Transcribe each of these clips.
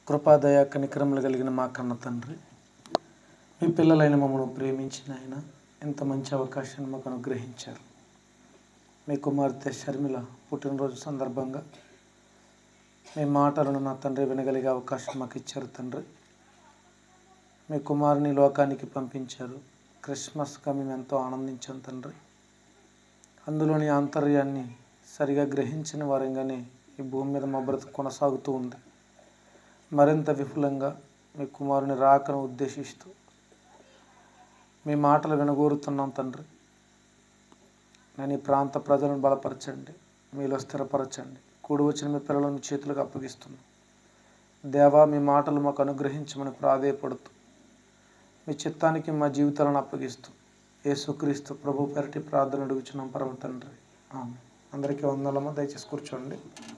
కృపాదయ కనికరములు కలిగిన మా కన్న తండ్రి మీ పిల్లలైన మమ్మల్ని ప్రేమించిన ఆయన ఇంత మంచి అవకాశాన్ని మాకు అనుగ్రహించారు మీ కుమార్తె షర్మిల పుట్టినరోజు సందర్భంగా మీ మాటలను నా తండ్రి వినగలిగే అవకాశం మాకు ఇచ్చారు తండ్రి మీ కుమారుని లోకానికి పంపించారు క్రిస్మస్గా మేము ఎంతో ఆనందించాం తండ్రి అందులోని ఆంతర్యాన్ని సరిగా గ్రహించిన వారంగానే ఈ భూమి మీద మా బ్రతుకు కొనసాగుతూ ఉంది మరింత విపులంగా మీ కుమారుని రాకను ఉద్దేశిస్తూ మీ మాటలు వినగోరుతున్నాం తండ్రి నేను ఈ ప్రాంత ప్రజలను బలపరచండి మీలో స్థిరపరచండి కూడి వచ్చిన మీ పిల్లలను మీ చేతులకు అప్పగిస్తున్నాం దేవా మీ మాటలు మాకు అనుగ్రహించమని ప్రాధేయపడుతూ మీ చిత్తానికి మా జీవితాలను అప్పగిస్తూ యేసుక్రీస్తు ప్రభు పెరటి ప్రార్థన అడుగుచున్నాం పరమ తండ్రి ఆమె అందరికీ వందలమ్మ దయచేసి కూర్చోండి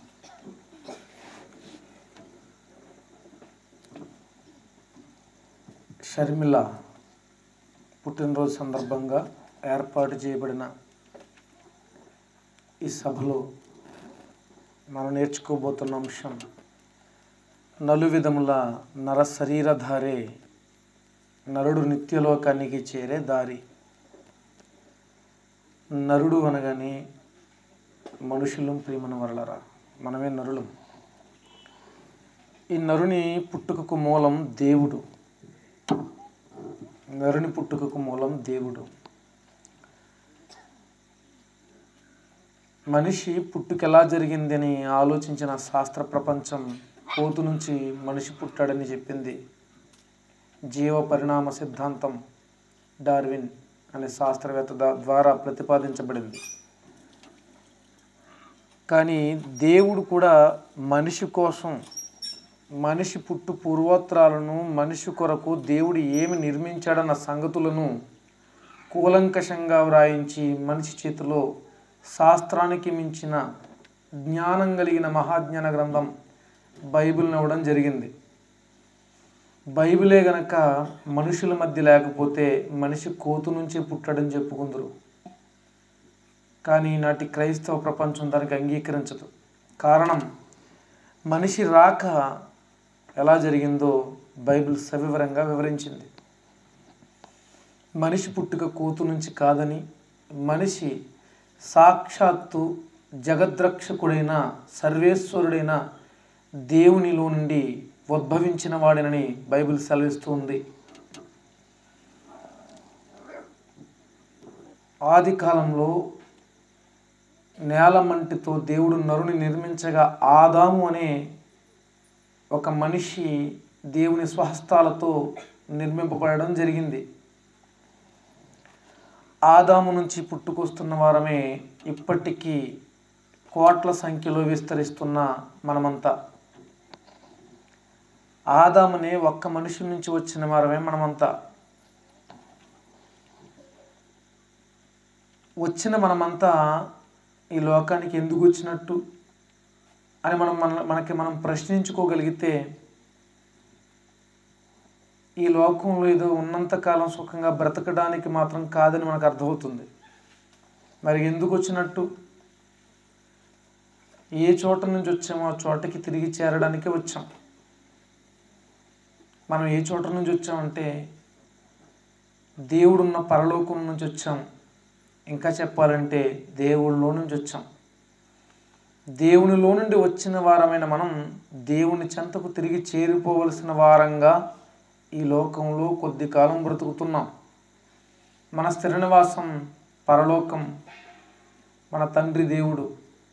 షర్మిల పుట్టినరోజు సందర్భంగా ఏర్పాటు చేయబడిన ఈ సభలో మనం నేర్చుకోబోతున్న అంశం నలు విధముల నర శరీరధారే నరుడు నిత్యలోకానికి చేరే దారి నరుడు అనగానే మనుషులం ప్రియమన వరలరా మనమే నరులం ఈ నరుని పుట్టుకకు మూలం దేవుడు నరుని పుట్టుకకు మూలం దేవుడు మనిషి పుట్టుక ఎలా జరిగిందని ఆలోచించిన శాస్త్ర ప్రపంచం కోతు నుంచి మనిషి పుట్టాడని చెప్పింది జీవ పరిణామ సిద్ధాంతం డార్విన్ అనే శాస్త్రవేత్త దా- ద్వారా ప్రతిపాదించబడింది కానీ దేవుడు కూడా మనిషి కోసం మనిషి పుట్టు పూర్వోత్తరాలను మనిషి కొరకు దేవుడు ఏమి నిర్మించాడన్న సంగతులను కూలంకషంగా వ్రాయించి మనిషి చేతిలో శాస్త్రానికి మించిన జ్ఞానం కలిగిన మహాజ్ఞాన గ్రంథం బైబిల్ని ఇవ్వడం జరిగింది బైబిలే గనక మనుషుల మధ్య లేకపోతే మనిషి కోతు నుంచే పుట్టాడని చెప్పుకుందరు కానీ నాటి క్రైస్తవ ప్రపంచం దానికి అంగీకరించదు కారణం మనిషి రాక ఎలా జరిగిందో బైబిల్ సవివరంగా వివరించింది మనిషి పుట్టుక కోతు నుంచి కాదని మనిషి సాక్షాత్తు జగద్రక్షకుడైన సర్వేశ్వరుడైన దేవునిలో నుండి ఉద్భవించిన వాడినని బైబిల్ సెలవిస్తుంది ఆది కాలంలో నేల మంటితో దేవుడు నరుని నిర్మించగా ఆదాము అనే ఒక మనిషి దేవుని స్వహస్తాలతో నిర్మింపబడడం జరిగింది ఆదాము నుంచి పుట్టుకొస్తున్న వారమే ఇప్పటికీ కోట్ల సంఖ్యలో విస్తరిస్తున్న మనమంతా ఆదామునే ఒక్క మనిషి నుంచి వచ్చిన వారమే మనమంతా వచ్చిన మనమంతా ఈ లోకానికి ఎందుకు వచ్చినట్టు అని మనం మన మనకి మనం ప్రశ్నించుకోగలిగితే ఈ లోకంలో ఏదో ఉన్నంతకాలం సుఖంగా బ్రతకడానికి మాత్రం కాదని మనకు అర్థమవుతుంది మరి ఎందుకు వచ్చినట్టు ఏ చోట నుంచి వచ్చామో ఆ చోటకి తిరిగి చేరడానికి వచ్చాం మనం ఏ చోట నుంచి వచ్చామంటే దేవుడున్న పరలోకం నుంచి వచ్చాం ఇంకా చెప్పాలంటే దేవుళ్ళలో నుంచి వచ్చాం దేవునిలో నుండి వచ్చిన వారమైన మనం దేవుని చెంతకు తిరిగి చేరిపోవలసిన వారంగా ఈ లోకంలో కొద్ది కాలం బ్రతుకుతున్నాం మన స్థిర నివాసం పరలోకం మన తండ్రి దేవుడు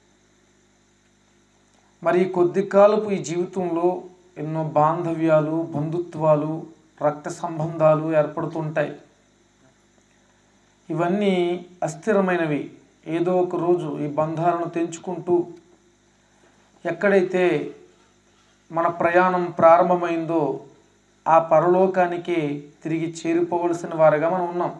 మరి ఈ కొద్ది కాలపు ఈ జీవితంలో ఎన్నో బాంధవ్యాలు బంధుత్వాలు రక్త సంబంధాలు ఏర్పడుతుంటాయి ఇవన్నీ అస్థిరమైనవి ఏదో ఒక రోజు ఈ బంధాలను తెంచుకుంటూ ఎక్కడైతే మన ప్రయాణం ప్రారంభమైందో ఆ పరలోకానికి తిరిగి చేరిపోవలసిన వారుగా మనం ఉన్నాం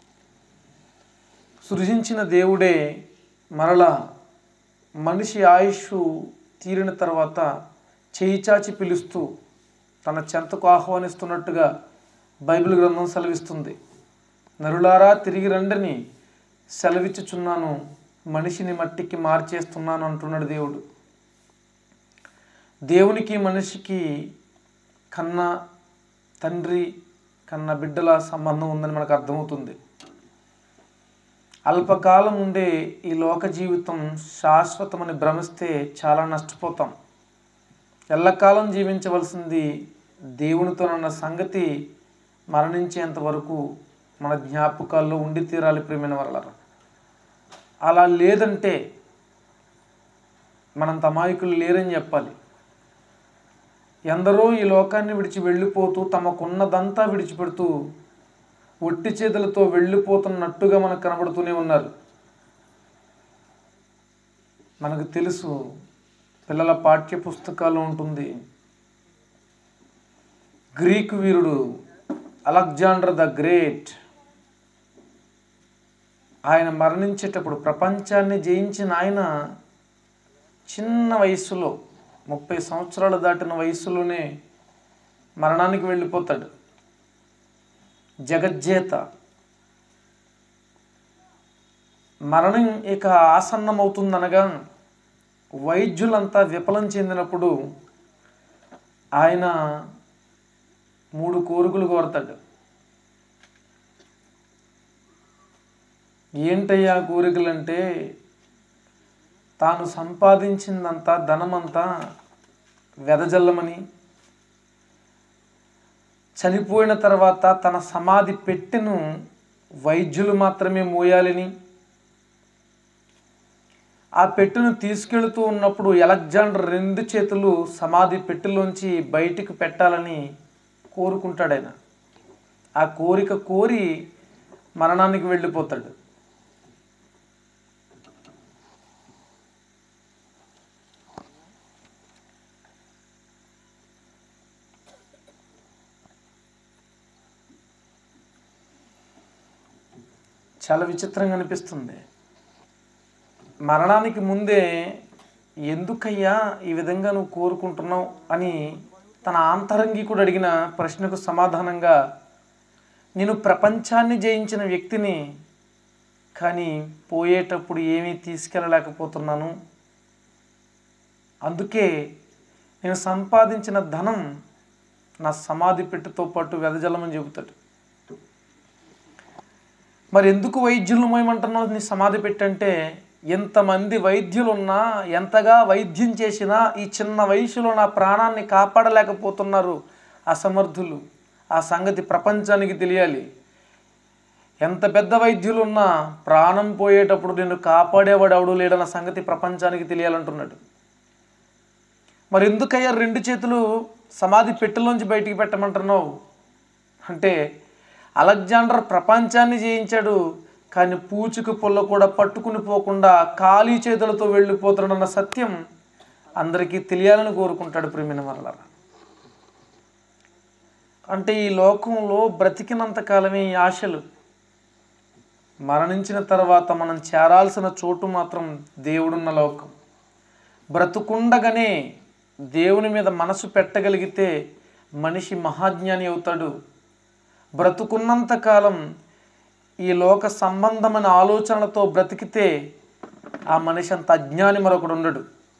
సృజించిన దేవుడే మరలా మనిషి ఆయుష్ తీరిన తర్వాత చేయి చాచి పిలుస్తూ తన చెంతకు ఆహ్వానిస్తున్నట్టుగా బైబిల్ గ్రంథం సెలవిస్తుంది నరులారా తిరిగి రండని సెలవిచ్చుచున్నాను మనిషిని మట్టికి మార్చేస్తున్నాను అంటున్నాడు దేవుడు దేవునికి మనిషికి కన్న తండ్రి కన్న బిడ్డల సంబంధం ఉందని మనకు అర్థమవుతుంది అల్పకాలం ఉండే ఈ లోక జీవితం శాశ్వతమని భ్రమిస్తే చాలా నష్టపోతాం ఎల్లకాలం జీవించవలసింది దేవునితోనన్న సంగతి మరణించేంత వరకు మన జ్ఞాపకాల్లో ఉండి తీరాలి ప్రేమైన వల్ల అలా లేదంటే మనం తమాయకులు లేరని చెప్పాలి ఎందరో ఈ లోకాన్ని విడిచి వెళ్ళిపోతూ తమకున్నదంతా విడిచిపెడుతూ ఒట్టి చేతులతో వెళ్ళిపోతున్నట్టుగా మనకు కనబడుతూనే ఉన్నారు మనకు తెలుసు పిల్లల పాఠ్య పుస్తకాలు ఉంటుంది గ్రీకు వీరుడు అలెగ్జాండర్ ద గ్రేట్ ఆయన మరణించేటప్పుడు ప్రపంచాన్ని జయించిన ఆయన చిన్న వయస్సులో ముప్పై సంవత్సరాలు దాటిన వయస్సులోనే మరణానికి వెళ్ళిపోతాడు జగజ్జేత మరణం ఇక ఆసన్నమవుతుందనగా వైద్యులంతా విఫలం చెందినప్పుడు ఆయన మూడు కోరికలు కోరతాడు ఏంటయ్యా కోరికలంటే తాను సంపాదించిందంతా ధనమంతా వెదజల్లమని చనిపోయిన తర్వాత తన సమాధి పెట్టెను వైద్యులు మాత్రమే మోయాలని ఆ పెట్టెను తీసుకెళ్తూ ఉన్నప్పుడు అలెగ్జాండర్ రెండు చేతులు సమాధి పెట్టెలోంచి బయటికి పెట్టాలని కోరుకుంటాడు ఆయన ఆ కోరిక కోరి మరణానికి వెళ్ళిపోతాడు చాలా విచిత్రంగా అనిపిస్తుంది మరణానికి ముందే ఎందుకయ్యా ఈ విధంగా నువ్వు కోరుకుంటున్నావు అని తన ఆంతరంగికుడు అడిగిన ప్రశ్నకు సమాధానంగా నేను ప్రపంచాన్ని జయించిన వ్యక్తిని కానీ పోయేటప్పుడు ఏమీ తీసుకెళ్ళలేకపోతున్నాను అందుకే నేను సంపాదించిన ధనం నా సమాధి పెట్టుతో పాటు వెదజల్లమని చెబుతాడు మరి ఎందుకు వైద్యులను మోయమంటున్నావు నీ సమాధి పెట్టంటే ఎంతమంది వైద్యులు ఉన్నా ఎంతగా వైద్యం చేసినా ఈ చిన్న వయసులో నా ప్రాణాన్ని కాపాడలేకపోతున్నారు అసమర్థులు ఆ సంగతి ప్రపంచానికి తెలియాలి ఎంత పెద్ద వైద్యులు ఉన్నా ప్రాణం పోయేటప్పుడు నేను కాపాడేవాడు ఎవడు లేడన్న సంగతి ప్రపంచానికి తెలియాలంటున్నాడు మరి ఎందుకయ్యా రెండు చేతులు సమాధి పెట్టెలోంచి బయటికి పెట్టమంటున్నావు అంటే అలెగ్జాండర్ ప్రపంచాన్ని జయించాడు కానీ పూచుకు పొల్ల కూడా పట్టుకుని పోకుండా ఖాళీ చేతులతో వెళ్ళిపోతాడన్న సత్యం అందరికీ తెలియాలని కోరుకుంటాడు ప్రేమిన వల్ల అంటే ఈ లోకంలో బ్రతికినంత కాలమే ఈ ఆశలు మరణించిన తర్వాత మనం చేరాల్సిన చోటు మాత్రం దేవుడున్న లోకం బ్రతుకుండగానే దేవుని మీద మనసు పెట్టగలిగితే మనిషి మహాజ్ఞాని అవుతాడు బ్రతుకున్నంత కాలం ఈ లోక సంబంధమైన ఆలోచనలతో బ్రతికితే ఆ మనిషి అంత అజ్ఞాని మరొకడు ఉండడు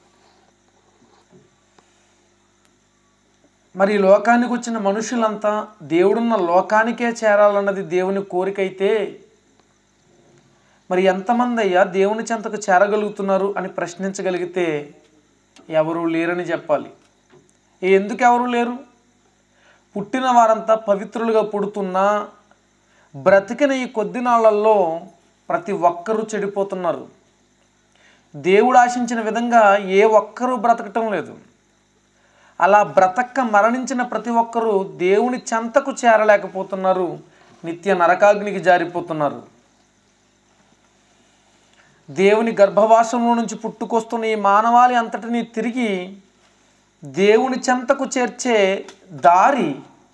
మరి ఈ లోకానికి వచ్చిన మనుషులంతా దేవుడున్న లోకానికే చేరాలన్నది దేవుని కోరిక అయితే మరి ఎంతమంది అయ్యా దేవుని చెంతకు చేరగలుగుతున్నారు అని ప్రశ్నించగలిగితే ఎవరు లేరని చెప్పాలి ఎందుకు ఎవరు లేరు పుట్టిన వారంతా పవిత్రులుగా పుడుతున్నా బ్రతికిన ఈ కొద్ది నాళ్ళల్లో ప్రతి ఒక్కరూ చెడిపోతున్నారు దేవుడు ఆశించిన విధంగా ఏ ఒక్కరూ బ్రతకటం లేదు అలా బ్రతక్క మరణించిన ప్రతి ఒక్కరూ దేవుని చెంతకు చేరలేకపోతున్నారు నిత్య నరకాగ్నికి జారిపోతున్నారు దేవుని గర్భవాసంలో నుంచి పుట్టుకొస్తున్న ఈ మానవాళి అంతటిని తిరిగి దేవుని చెంతకు చేర్చే దారి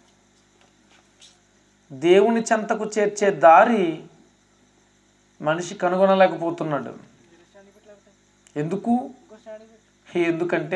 దేవుని చెంతకు చేర్చే దారి మనిషి కనుగొనలేకపోతున్నాడు ఎందుకు ఎందుకంటే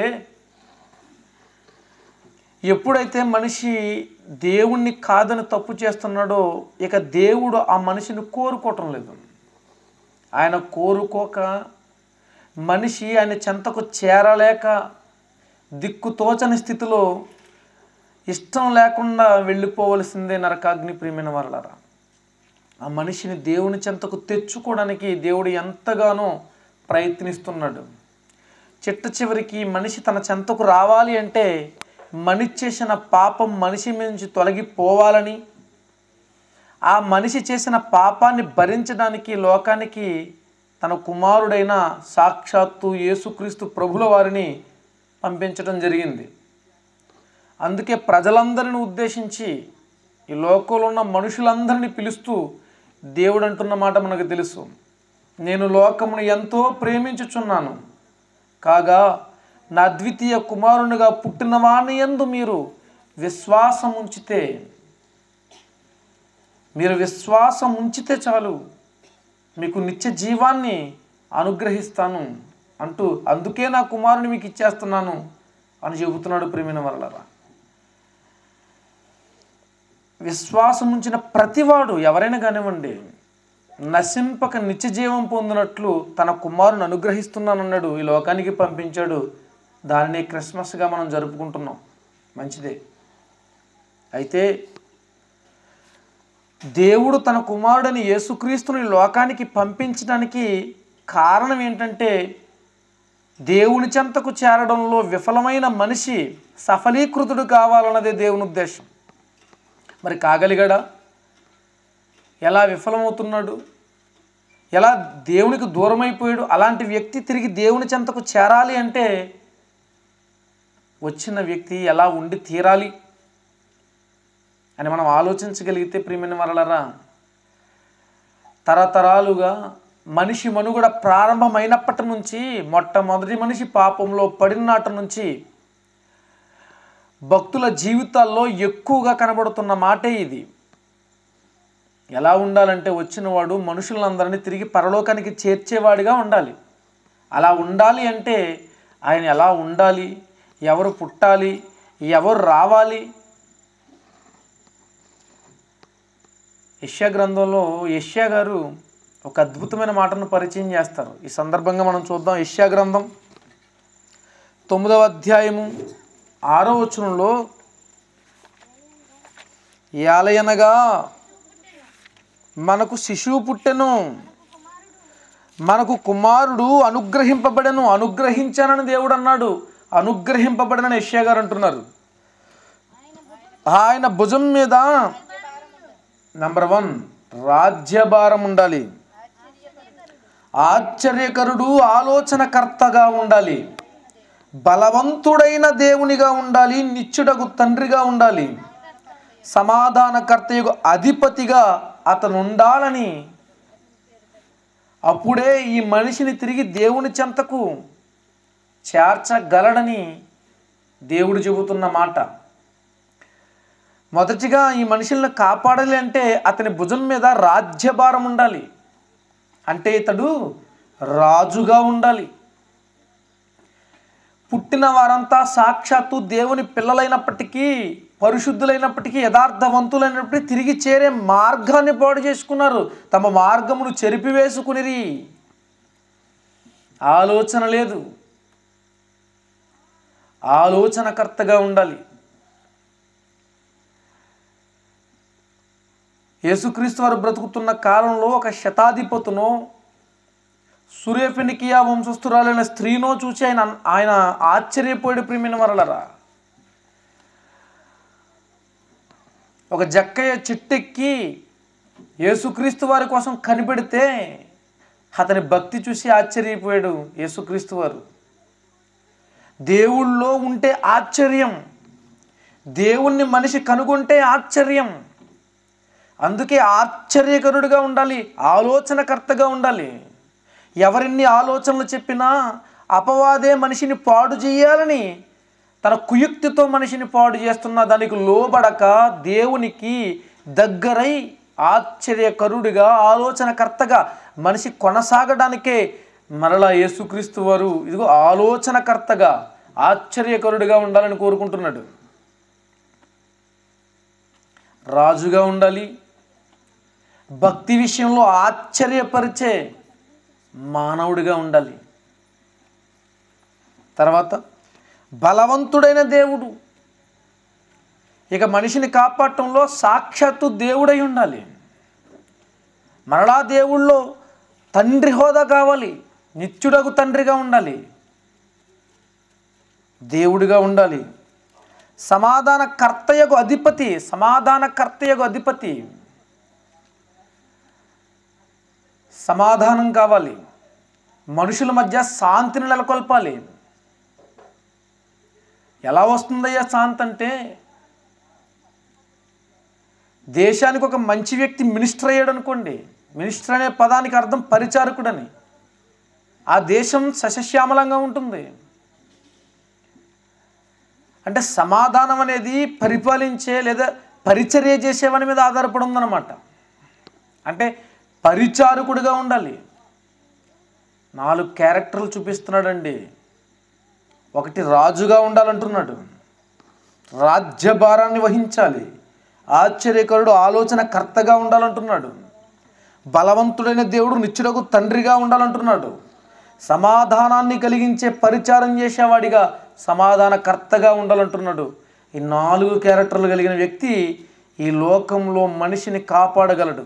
ఎప్పుడైతే మనిషి దేవుణ్ణి కాదని తప్పు చేస్తున్నాడో ఇక దేవుడు ఆ మనిషిని కోరుకోవటం లేదు ఆయన కోరుకోక మనిషి ఆయన చెంతకు చేరలేక దిక్కుతోచని స్థితిలో ఇష్టం లేకుండా వెళ్ళిపోవలసిందే నరకాగ్ని ప్రియమైన వాళ్ళరా ఆ మనిషిని దేవుని చెంతకు తెచ్చుకోవడానికి దేవుడు ఎంతగానో ప్రయత్నిస్తున్నాడు చిట్ట చివరికి మనిషి తన చెంతకు రావాలి అంటే మనిషి చేసిన పాపం మనిషి నుంచి తొలగిపోవాలని ఆ మనిషి చేసిన పాపాన్ని భరించడానికి లోకానికి తన కుమారుడైన సాక్షాత్తు యేసుక్రీస్తు ప్రభుల వారిని పంపించడం జరిగింది అందుకే ప్రజలందరిని ఉద్దేశించి ఈ లోకంలో ఉన్న మనుషులందరినీ పిలుస్తూ దేవుడు అంటున్న మాట మనకు తెలుసు నేను లోకమును ఎంతో ప్రేమించుచున్నాను కాగా నా ద్వితీయ కుమారునిగా పుట్టిన వాణి యందు మీరు విశ్వాసం ఉంచితే మీరు విశ్వాసం ఉంచితే చాలు మీకు నిత్య జీవాన్ని అనుగ్రహిస్తాను అంటూ అందుకే నా కుమారుని మీకు ఇచ్చేస్తున్నాను అని చెబుతున్నాడు ప్రేమిన వల్లరా విశ్వాసం ఉంచిన ప్రతివాడు ఎవరైనా కానివ్వండి నశింపక నిత్య జీవం పొందినట్లు తన కుమారుని అనుగ్రహిస్తున్నానన్నాడు ఈ లోకానికి పంపించాడు దానిని క్రిస్మస్గా మనం జరుపుకుంటున్నాం మంచిదే అయితే దేవుడు తన కుమారుడని యేసుక్రీస్తుని ఈ లోకానికి పంపించడానికి కారణం ఏంటంటే దేవుని చెంతకు చేరడంలో విఫలమైన మనిషి సఫలీకృతుడు కావాలన్నదే దేవుని ఉద్దేశం మరి కాగలిగాడా ఎలా విఫలమవుతున్నాడు ఎలా దేవునికి దూరమైపోయాడు అలాంటి వ్యక్తి తిరిగి దేవుని చెంతకు చేరాలి అంటే వచ్చిన వ్యక్తి ఎలా ఉండి తీరాలి అని మనం ఆలోచించగలిగితే ప్రియమైన వరలరా తరతరాలుగా మనిషి మనుగడ ప్రారంభమైనప్పటి నుంచి మొట్టమొదటి మనిషి పాపంలో పడిన నాటి నుంచి భక్తుల జీవితాల్లో ఎక్కువగా కనబడుతున్న మాటే ఇది ఎలా ఉండాలంటే వచ్చినవాడు మనుషులందరినీ తిరిగి పరలోకానికి చేర్చేవాడిగా ఉండాలి అలా ఉండాలి అంటే ఆయన ఎలా ఉండాలి ఎవరు పుట్టాలి ఎవరు రావాలి యష్యా గ్రంథంలో యష్యా గారు ఒక అద్భుతమైన మాటను పరిచయం చేస్తారు ఈ సందర్భంగా మనం చూద్దాం యష్యా గ్రంథం తొమ్మిదవ అధ్యాయము ఆరో వచనంలో యాలయనగా మనకు శిశువు పుట్టెను మనకు కుమారుడు అనుగ్రహింపబడను అనుగ్రహించానని దేవుడు అన్నాడు అనుగ్రహింపబడనని యష్యా గారు అంటున్నారు ఆయన భుజం మీద నంబర్ వన్ రాజ్యభారం ఉండాలి ఆశ్చర్యకరుడు ఆలోచనకర్తగా ఉండాలి బలవంతుడైన దేవునిగా ఉండాలి నిత్యుడకు తండ్రిగా ఉండాలి సమాధానకర్తయకు అధిపతిగా అతను ఉండాలని అప్పుడే ఈ మనిషిని తిరిగి దేవుని చెంతకు చేర్చగలడని దేవుడు చెబుతున్న మాట మొదటిగా ఈ మనుషులను కాపాడాలి అంటే అతని భుజం మీద రాజ్యభారం ఉండాలి అంటే ఇతడు రాజుగా ఉండాలి పుట్టిన వారంతా సాక్షాత్తు దేవుని పిల్లలైనప్పటికీ పరిశుద్ధులైనప్పటికీ యథార్థవంతులైనప్పటికీ తిరిగి చేరే మార్గాన్ని పాడు చేసుకున్నారు తమ మార్గమును చెరిపివేసుకునిరి ఆలోచన లేదు ఆలోచనకర్తగా ఉండాలి యేసుక్రీస్తు వారు బ్రతుకుతున్న కాలంలో ఒక శతాధిపతునో సూర్యఫెనికియా వంశస్థురాలైన స్త్రీనో చూసి ఆయన ఆయన ఆశ్చర్యపోయాడు ప్రియమైన వరలరా ఒక జక్కయ్య చిట్టెక్కి యేసుక్రీస్తు వారి కోసం కనిపెడితే అతని భక్తి చూసి ఆశ్చర్యపోయాడు యేసుక్రీస్తు వారు దేవుళ్ళో ఉంటే ఆశ్చర్యం దేవుణ్ణి మనిషి కనుగొంటే ఆశ్చర్యం అందుకే ఆశ్చర్యకరుడిగా ఉండాలి ఆలోచనకర్తగా ఉండాలి ఎవరిన్ని ఆలోచనలు చెప్పినా అపవాదే మనిషిని పాడు చేయాలని తన కుయుక్తితో మనిషిని పాడు చేస్తున్న దానికి లోబడక దేవునికి దగ్గరై ఆశ్చర్యకరుడిగా ఆలోచనకర్తగా మనిషి కొనసాగడానికే మరలా యేసుక్రీస్తు వారు ఇదిగో ఆలోచనకర్తగా ఆశ్చర్యకరుడిగా ఉండాలని కోరుకుంటున్నాడు రాజుగా ఉండాలి భక్తి విషయంలో ఆశ్చర్యపరిచే మానవుడిగా ఉండాలి తర్వాత బలవంతుడైన దేవుడు ఇక మనిషిని కాపాడటంలో సాక్షాత్తు దేవుడై ఉండాలి మరలా దేవుళ్ళో తండ్రి హోదా కావాలి నిత్యుడగు తండ్రిగా ఉండాలి దేవుడిగా ఉండాలి సమాధాన కర్తయగు అధిపతి సమాధాన కర్తయగు అధిపతి సమాధానం కావాలి మనుషుల మధ్య శాంతిని నెలకొల్పాలి ఎలా వస్తుందయ్యా శాంతి అంటే దేశానికి ఒక మంచి వ్యక్తి మినిస్టర్ అయ్యాడు అనుకోండి మినిస్టర్ అనే పదానికి అర్థం పరిచారకుడని ఆ దేశం సస్యశ్యామలంగా ఉంటుంది అంటే సమాధానం అనేది పరిపాలించే లేదా పరిచర్య చేసేవాని మీద ఆధారపడి ఉందన్నమాట అంటే పరిచారకుడిగా ఉండాలి నాలుగు క్యారెక్టర్లు చూపిస్తున్నాడండి ఒకటి రాజుగా ఉండాలంటున్నాడు రాజ్యభారాన్ని వహించాలి ఆశ్చర్యకరుడు ఆలోచన కర్తగా ఉండాలంటున్నాడు బలవంతుడైన దేవుడు నిత్యుడకు తండ్రిగా ఉండాలంటున్నాడు సమాధానాన్ని కలిగించే పరిచారం చేసేవాడిగా సమాధానకర్తగా ఉండాలంటున్నాడు ఈ నాలుగు క్యారెక్టర్లు కలిగిన వ్యక్తి ఈ లోకంలో మనిషిని కాపాడగలడు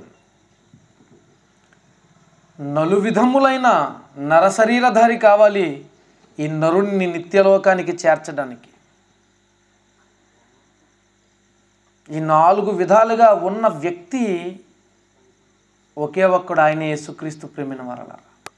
నలు విధములైన నరశరీరధారి కావాలి ఈ నరుణ్ణి నిత్యలోకానికి చేర్చడానికి ఈ నాలుగు విధాలుగా ఉన్న వ్యక్తి ఒకే ఒక్కడు ఆయన యేసుక్రీస్తు ప్రేమిన వరల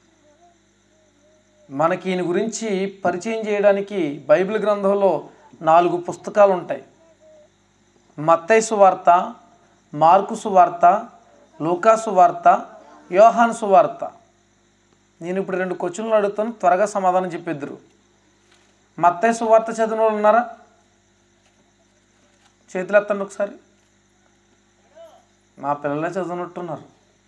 మనకి ఈయన గురించి పరిచయం చేయడానికి బైబిల్ గ్రంథంలో నాలుగు పుస్తకాలు ఉంటాయి మత్తయి సువార్త మార్కు సువార్త లూకా సువార్త యోహాను సువార్త నేను ఇప్పుడు రెండు క్వశ్చన్లు అడుగుతాను త్వరగా సమాధానం చెప్పిద్దరు మత్తయి సువార్త చదివిన వాళ్ళు ఉన్నారా చేతులు ఎత్తండి ఒకసారి మా పిల్లలే చదివినట్టున్నారు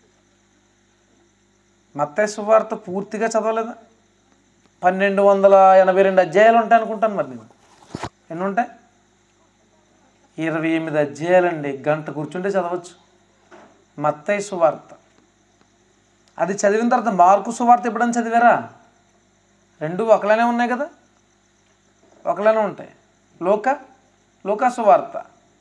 మత్తయి సువార్త పూర్తిగా చదవలేదా పన్నెండు వందల ఎనభై రెండు అధ్యాయాలు ఉంటాయి అనుకుంటాను మరి నేను ఎన్ని ఉంటాయి ఇరవై ఎనిమిది అధ్యాయాలండి గంట కూర్చుంటే చదవచ్చు మత్తయి సువార్త అది చదివిన తర్వాత మార్కు సువార్త ఎప్పుడైనా చదివారా రెండు ఒకలానే ఉన్నాయి కదా ఒకలానే ఉంటాయి లోక లోకా సువార్త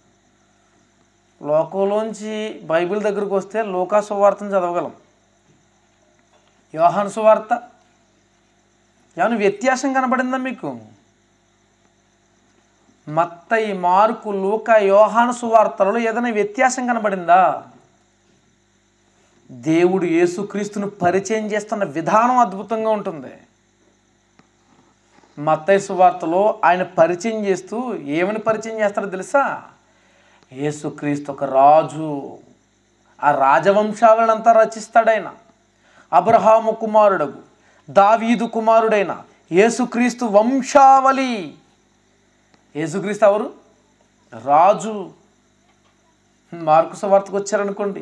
లోకంలోంచి బైబిల్ దగ్గరకు వస్తే లోకా సువార్తను చదవగలం యోహాను సువార్త ఏమైనా వ్యత్యాసం కనబడిందా మీకు మత్తయి మార్కు లూక యోహాను సువార్తలలో ఏదైనా వ్యత్యాసం కనబడిందా దేవుడు యేసుక్రీస్తును పరిచయం చేస్తున్న విధానం అద్భుతంగా ఉంటుంది మత్తయి సువార్తలో ఆయన పరిచయం చేస్తూ ఏమని పరిచయం చేస్తారో తెలుసా యేసుక్రీస్తు ఒక రాజు ఆ రాజవంశావళినంతా రచిస్తాడు ఆయన అబ్రహాము కుమారుడగు దావీదు కుమారుడైన యేసుక్రీస్తు వంశావళి యేసుక్రీస్తు ఎవరు రాజు మార్కు సువార్తకు వచ్చారనుకోండి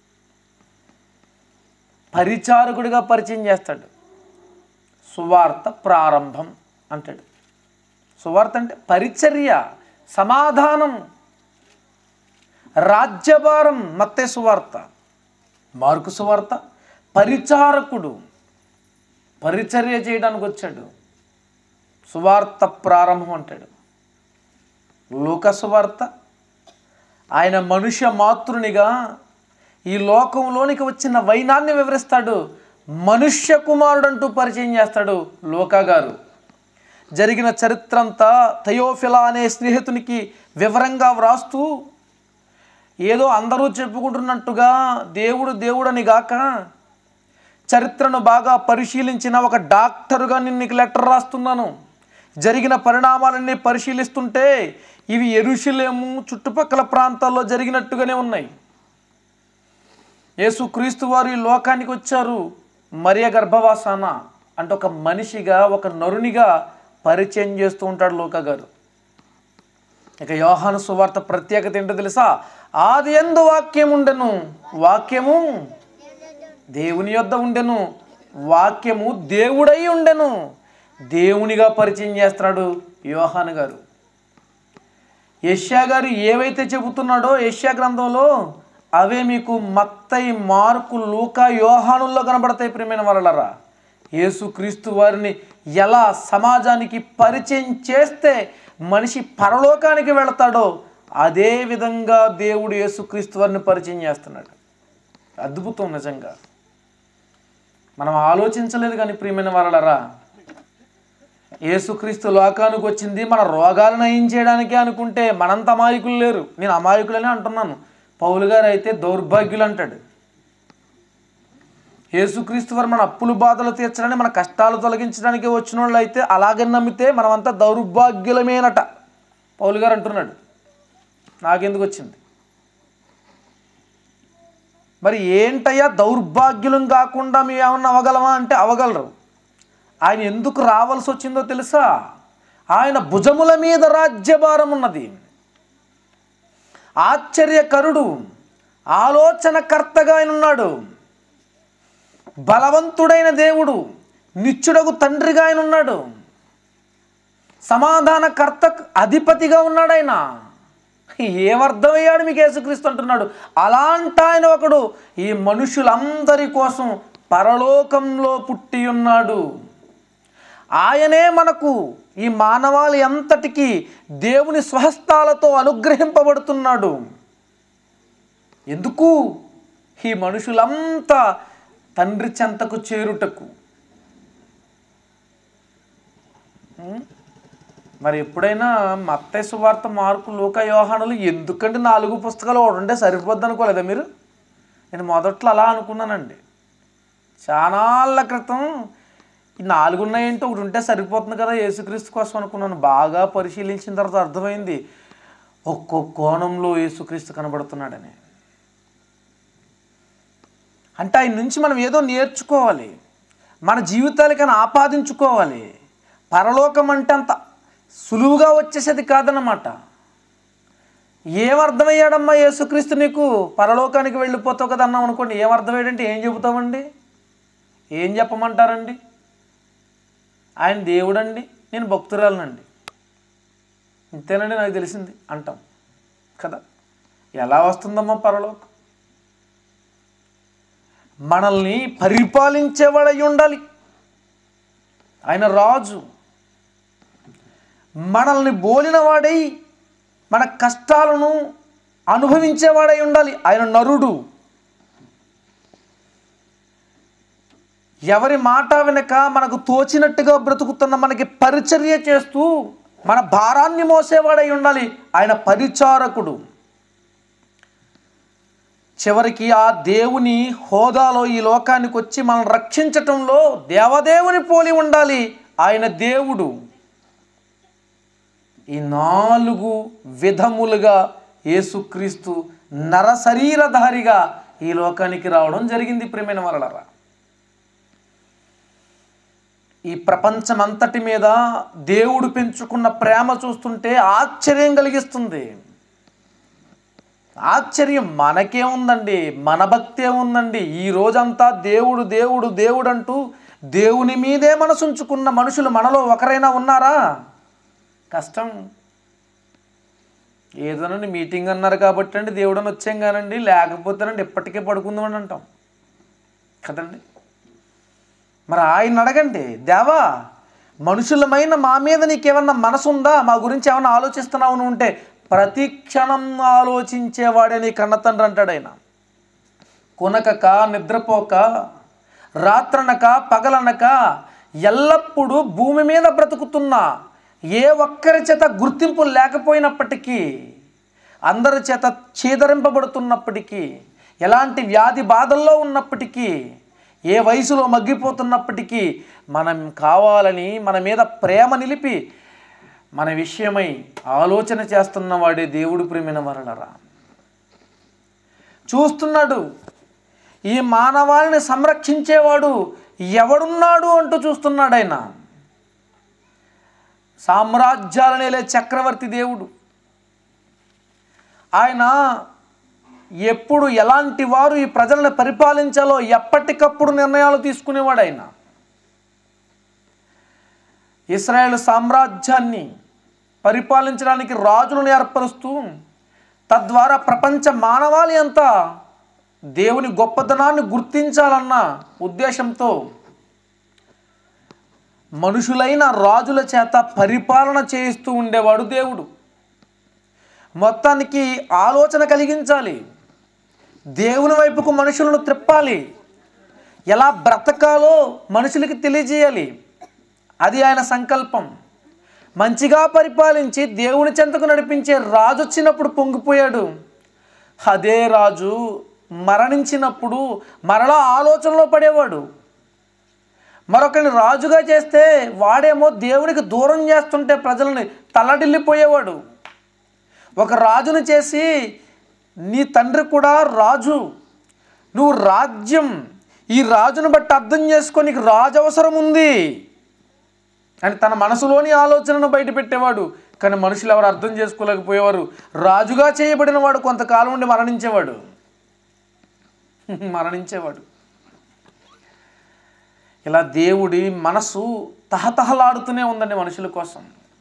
పరిచారకుడిగా పరిచయం చేస్తాడు సువార్త ప్రారంభం అంటాడు సువార్త అంటే పరిచర్య సమాధానం రాజ్యభారం మత్తే సువార్త మార్కు సువార్త పరిచారకుడు పరిచర్య చేయడానికి వచ్చాడు సువార్త ప్రారంభం అంటాడు లోక సువార్త ఆయన మనుష్య మాతృనిగా ఈ లోకంలోనికి వచ్చిన వైనాన్ని వివరిస్తాడు మనుష్య కుమారుడు అంటూ పరిచయం చేస్తాడు లోకా గారు జరిగిన చరిత్ర అంతా థయోఫిలా అనే స్నేహితునికి వివరంగా వ్రాస్తూ ఏదో అందరూ చెప్పుకుంటున్నట్టుగా దేవుడు దేవుడని గాక చరిత్రను బాగా పరిశీలించిన ఒక డాక్టరుగా నేను నీకు లెటర్ రాస్తున్నాను జరిగిన పరిణామాలన్నీ పరిశీలిస్తుంటే ఇవి ఎరుషులేము చుట్టుపక్కల ప్రాంతాల్లో జరిగినట్టుగానే ఉన్నాయి యేసుక్రీస్తు వారు ఈ లోకానికి వచ్చారు మరియ గర్భవాసాన అంటే ఒక మనిషిగా ఒక నరునిగా పరిచయం చేస్తూ ఉంటాడు లోక గారు ఇక యోహాను సువార్త ప్రత్యేకత ఏంటో తెలుసా ఆది ఎందు వాక్యం ఉండెను వాక్యము దేవుని యొద్ద ఉండెను వాక్యము దేవుడై ఉండెను దేవునిగా పరిచయం చేస్తున్నాడు యోహాను గారు యష్యా గారు ఏవైతే చెబుతున్నాడో యష్యా గ్రంథంలో అవే మీకు మత్తయి మార్కు లూకా యోహానుల్లో కనబడతాయి ప్రియమైన వాళ్ళరా యేసుక్రీస్తు వారిని ఎలా సమాజానికి పరిచయం చేస్తే మనిషి పరలోకానికి వెళతాడో అదే విధంగా దేవుడు యేసుక్రీస్తు వారిని పరిచయం చేస్తున్నాడు అద్భుతం నిజంగా మనం ఆలోచించలేదు కానీ ప్రియమైన వారలరా యేసుక్రీస్తు లోకానికి వచ్చింది మన రోగాలు నయం చేయడానికే అనుకుంటే మనంత అమాయకులు లేరు నేను అమాయకులనే అంటున్నాను పౌలు గారు అయితే దౌర్భాగ్యులు అంటాడు యేసుక్రీస్తు వారు మన అప్పులు బాధలు తీర్చడానికి మన కష్టాలు తొలగించడానికి వచ్చిన వాళ్ళు అయితే అలాగే నమ్మితే మనమంతా దౌర్భాగ్యులమేనట పౌలు గారు అంటున్నాడు నాకెందుకు వచ్చింది మరి ఏంటయ్యా దౌర్భాగ్యులం కాకుండా మేము ఏమన్నా అవగలమా అంటే అవగలరు ఆయన ఎందుకు రావాల్సి వచ్చిందో తెలుసా ఆయన భుజముల మీద రాజ్యభారం ఉన్నది ఆశ్చర్యకరుడు ఆలోచనకర్తగా ఆయన ఉన్నాడు బలవంతుడైన దేవుడు నిత్యుడగు తండ్రిగా ఆయన ఉన్నాడు సమాధానకర్త అధిపతిగా ఉన్నాడు ఆయన ఏమర్థమయ్యాడు మీకు యేసుక్రీస్తు అంటున్నాడు అలాంటి ఆయన ఒకడు ఈ మనుషులందరి కోసం పరలోకంలో పుట్టి ఉన్నాడు ఆయనే మనకు ఈ మానవాళి అంతటికీ దేవుని స్వహస్తాలతో అనుగ్రహింపబడుతున్నాడు ఎందుకు ఈ మనుషులంతా తండ్రి చెంతకు చేరుటకు ఉం? మరి ఎప్పుడైనా మత్తయ్య సువార్త మార్కు లోక యోహానులు ఎందుకంటే నాలుగు పుస్తకాలు ఒకటి ఉంటే సరిపోద్ది అనుకోలేదా మీరు నేను మొదట్లో అలా అనుకున్నానండి చానాళ్ళ క్రితం ఈ నాలుగు ఉన్నాయంటే ఒకటి ఉంటే సరిపోతుంది కదా యేసుక్రీస్తు కోసం అనుకున్నాను బాగా పరిశీలించిన తర్వాత అర్థమైంది ఒక్కో కోణంలో యేసుక్రీస్తు కనబడుతున్నాడని అంటే ఆయన నుంచి మనం ఏదో నేర్చుకోవాలి మన జీవితాలకైనా ఆపాదించుకోవాలి పరలోకం అంటే అంత సులువుగా వచ్చేసేది కాదన్నమాట ఏమర్థమయ్యాడమ్మా యేసుక్రీస్తు నీకు పరలోకానికి వెళ్ళిపోతావు కదా అన్నాం అనుకోండి ఏమర్థమయ్యాడంటే ఏం చెబుతామండి ఏం చెప్పమంటారండి ఆయన దేవుడండి నేను భక్తురాలనండి ఇంతేనండి నాకు తెలిసింది అంటాం కదా ఎలా వస్తుందమ్మా పరలోకం మనల్ని పరిపాలించేవాడై ఉండాలి ఆయన రాజు మనల్ని బోలినవాడై మన కష్టాలను అనుభవించేవాడై ఉండాలి ఆయన నరుడు ఎవరి మాట వెనక మనకు తోచినట్టుగా బ్రతుకుతున్న మనకి పరిచర్య చేస్తూ మన భారాన్ని మోసేవాడై ఉండాలి ఆయన పరిచారకుడు చివరికి ఆ దేవుని హోదాలో ఈ లోకానికి వచ్చి మనం రక్షించటంలో దేవదేవుని పోలి ఉండాలి ఆయన దేవుడు ఈ నాలుగు విధములుగా యేసుక్రీస్తు నర శరీరధారిగా ఈ లోకానికి రావడం జరిగింది ప్రేమైన వలలరా ఈ ప్రపంచం అంతటి మీద దేవుడు పెంచుకున్న ప్రేమ చూస్తుంటే ఆశ్చర్యం కలిగిస్తుంది ఆశ్చర్యం మనకేముందండి మన భక్తి ఏముందండి ఈ రోజంతా దేవుడు దేవుడు దేవుడు అంటూ దేవుని మీదే మనసుంచుకున్న మనుషులు మనలో ఒకరైనా ఉన్నారా కష్టం ఏదోనండి మీటింగ్ అన్నారు కాబట్టి అండి దేవుడని వచ్చాం కానండి లేకపోతేనండి ఇప్పటికే పడుకుందామని అంటాం కదండి మరి ఆయన అడగండి దేవా మనుషులమైన మా మీద నీకేమన్నా మనసు ఉందా మా గురించి ఏమన్నా ఆలోచిస్తున్నావు నువ్వు ఉంటే ప్రతి క్షణం ఆలోచించేవాడే నీ కన్న తండ్రి అంటాడు ఆయన కొనకక నిద్రపోక రాత్రనక పగలనక ఎల్లప్పుడూ భూమి మీద బ్రతుకుతున్నా ఏ ఒక్కరి చేత గుర్తింపు లేకపోయినప్పటికీ అందరి చేత చీదరింపబడుతున్నప్పటికీ ఎలాంటి వ్యాధి బాధల్లో ఉన్నప్పటికీ ఏ వయసులో మగ్గిపోతున్నప్పటికీ మనం కావాలని మన మీద ప్రేమ నిలిపి మన విషయమై ఆలోచన చేస్తున్న వాడే దేవుడు ప్రేమిన వరలరా చూస్తున్నాడు ఈ మానవాళిని సంరక్షించేవాడు ఎవడున్నాడు అంటూ చూస్తున్నాడు ఆయన సామ్రాజ్యాలనేలే చక్రవర్తి దేవుడు ఆయన ఎప్పుడు ఎలాంటి వారు ఈ ప్రజలను పరిపాలించాలో ఎప్పటికప్పుడు నిర్ణయాలు తీసుకునేవాడు ఆయన ఇస్రాయేల్ సామ్రాజ్యాన్ని పరిపాలించడానికి రాజులను ఏర్పరుస్తూ తద్వారా ప్రపంచ మానవాళి అంతా దేవుని గొప్పతనాన్ని గుర్తించాలన్న ఉద్దేశంతో మనుషులైన రాజుల చేత పరిపాలన చేయిస్తూ ఉండేవాడు దేవుడు మొత్తానికి ఆలోచన కలిగించాలి దేవుని వైపుకు మనుషులను త్రిప్పాలి ఎలా బ్రతకాలో మనుషులకి తెలియజేయాలి అది ఆయన సంకల్పం మంచిగా పరిపాలించి దేవుని చెంతకు నడిపించే రాజు వచ్చినప్పుడు పొంగిపోయాడు అదే రాజు మరణించినప్పుడు మరలా ఆలోచనలో పడేవాడు మరొకరిని రాజుగా చేస్తే వాడేమో దేవునికి దూరం చేస్తుంటే ప్రజలని తల్లడిల్లిపోయేవాడు ఒక రాజును చేసి నీ తండ్రి కూడా రాజు నువ్వు రాజ్యం ఈ రాజును బట్టి అర్థం చేసుకో నీకు రాజు అవసరం ఉంది అని తన మనసులోని ఆలోచనను బయటపెట్టేవాడు కానీ మనుషులు ఎవరు అర్థం చేసుకోలేకపోయేవారు రాజుగా చేయబడిన వాడు కొంతకాలం ఉండి మరణించేవాడు మరణించేవాడు ఇలా దేవుడి మనసు తహతహలాడుతూనే ఉందండి మనుషుల కోసం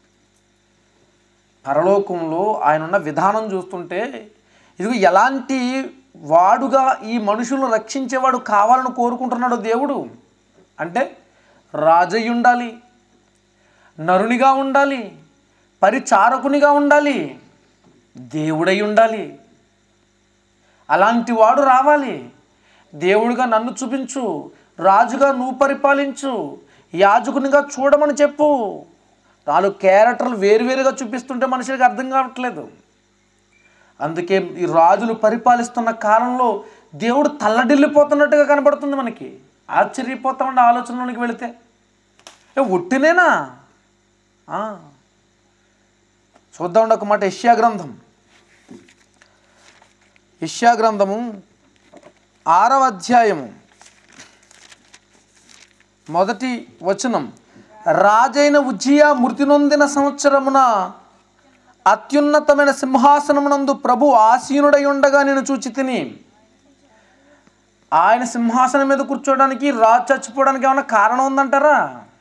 పరలోకంలో ఆయన ఉన్న విధానం చూస్తుంటే ఇది ఎలాంటి వాడుగా ఈ మనుషులను రక్షించేవాడు కావాలని కోరుకుంటున్నాడు దేవుడు అంటే రాజయ్య ఉండాలి నరునిగా ఉండాలి పరిచారకునిగా ఉండాలి దేవుడై ఉండాలి అలాంటి వాడు రావాలి దేవుడిగా నన్ను చూపించు రాజుగా నువ్వు పరిపాలించు యాజకునిగా చూడమని చెప్పు నాలుగు క్యారెక్టర్లు వేరువేరుగా చూపిస్తుంటే మనుషులకు అర్థం కావట్లేదు అందుకే ఈ రాజులు పరిపాలిస్తున్న కాలంలో దేవుడు తల్లడిల్లిపోతున్నట్టుగా కనబడుతుంది మనకి ఆశ్చర్యపోతామండి ఆలోచనలోనికి వెళితే ఏ ఒట్టినేనా ఆ. చూద్దామండి ఒక మాట యష్యా గ్రంథం యష్యా గ్రంథము ఆరవ అధ్యాయము మొదటి వచనం రాజైన ఉజ్జియా మృతి నొందిన సంవత్సరమున అత్యున్నతమైన సింహాసనమునందు ప్రభు ఆసీనుడై ఉండగా నేను చూచి తిని ఆయన సింహాసనం మీద కూర్చోవడానికి రాజు చచ్చిపోవడానికి ఏమైనా కారణం ఉందంటారా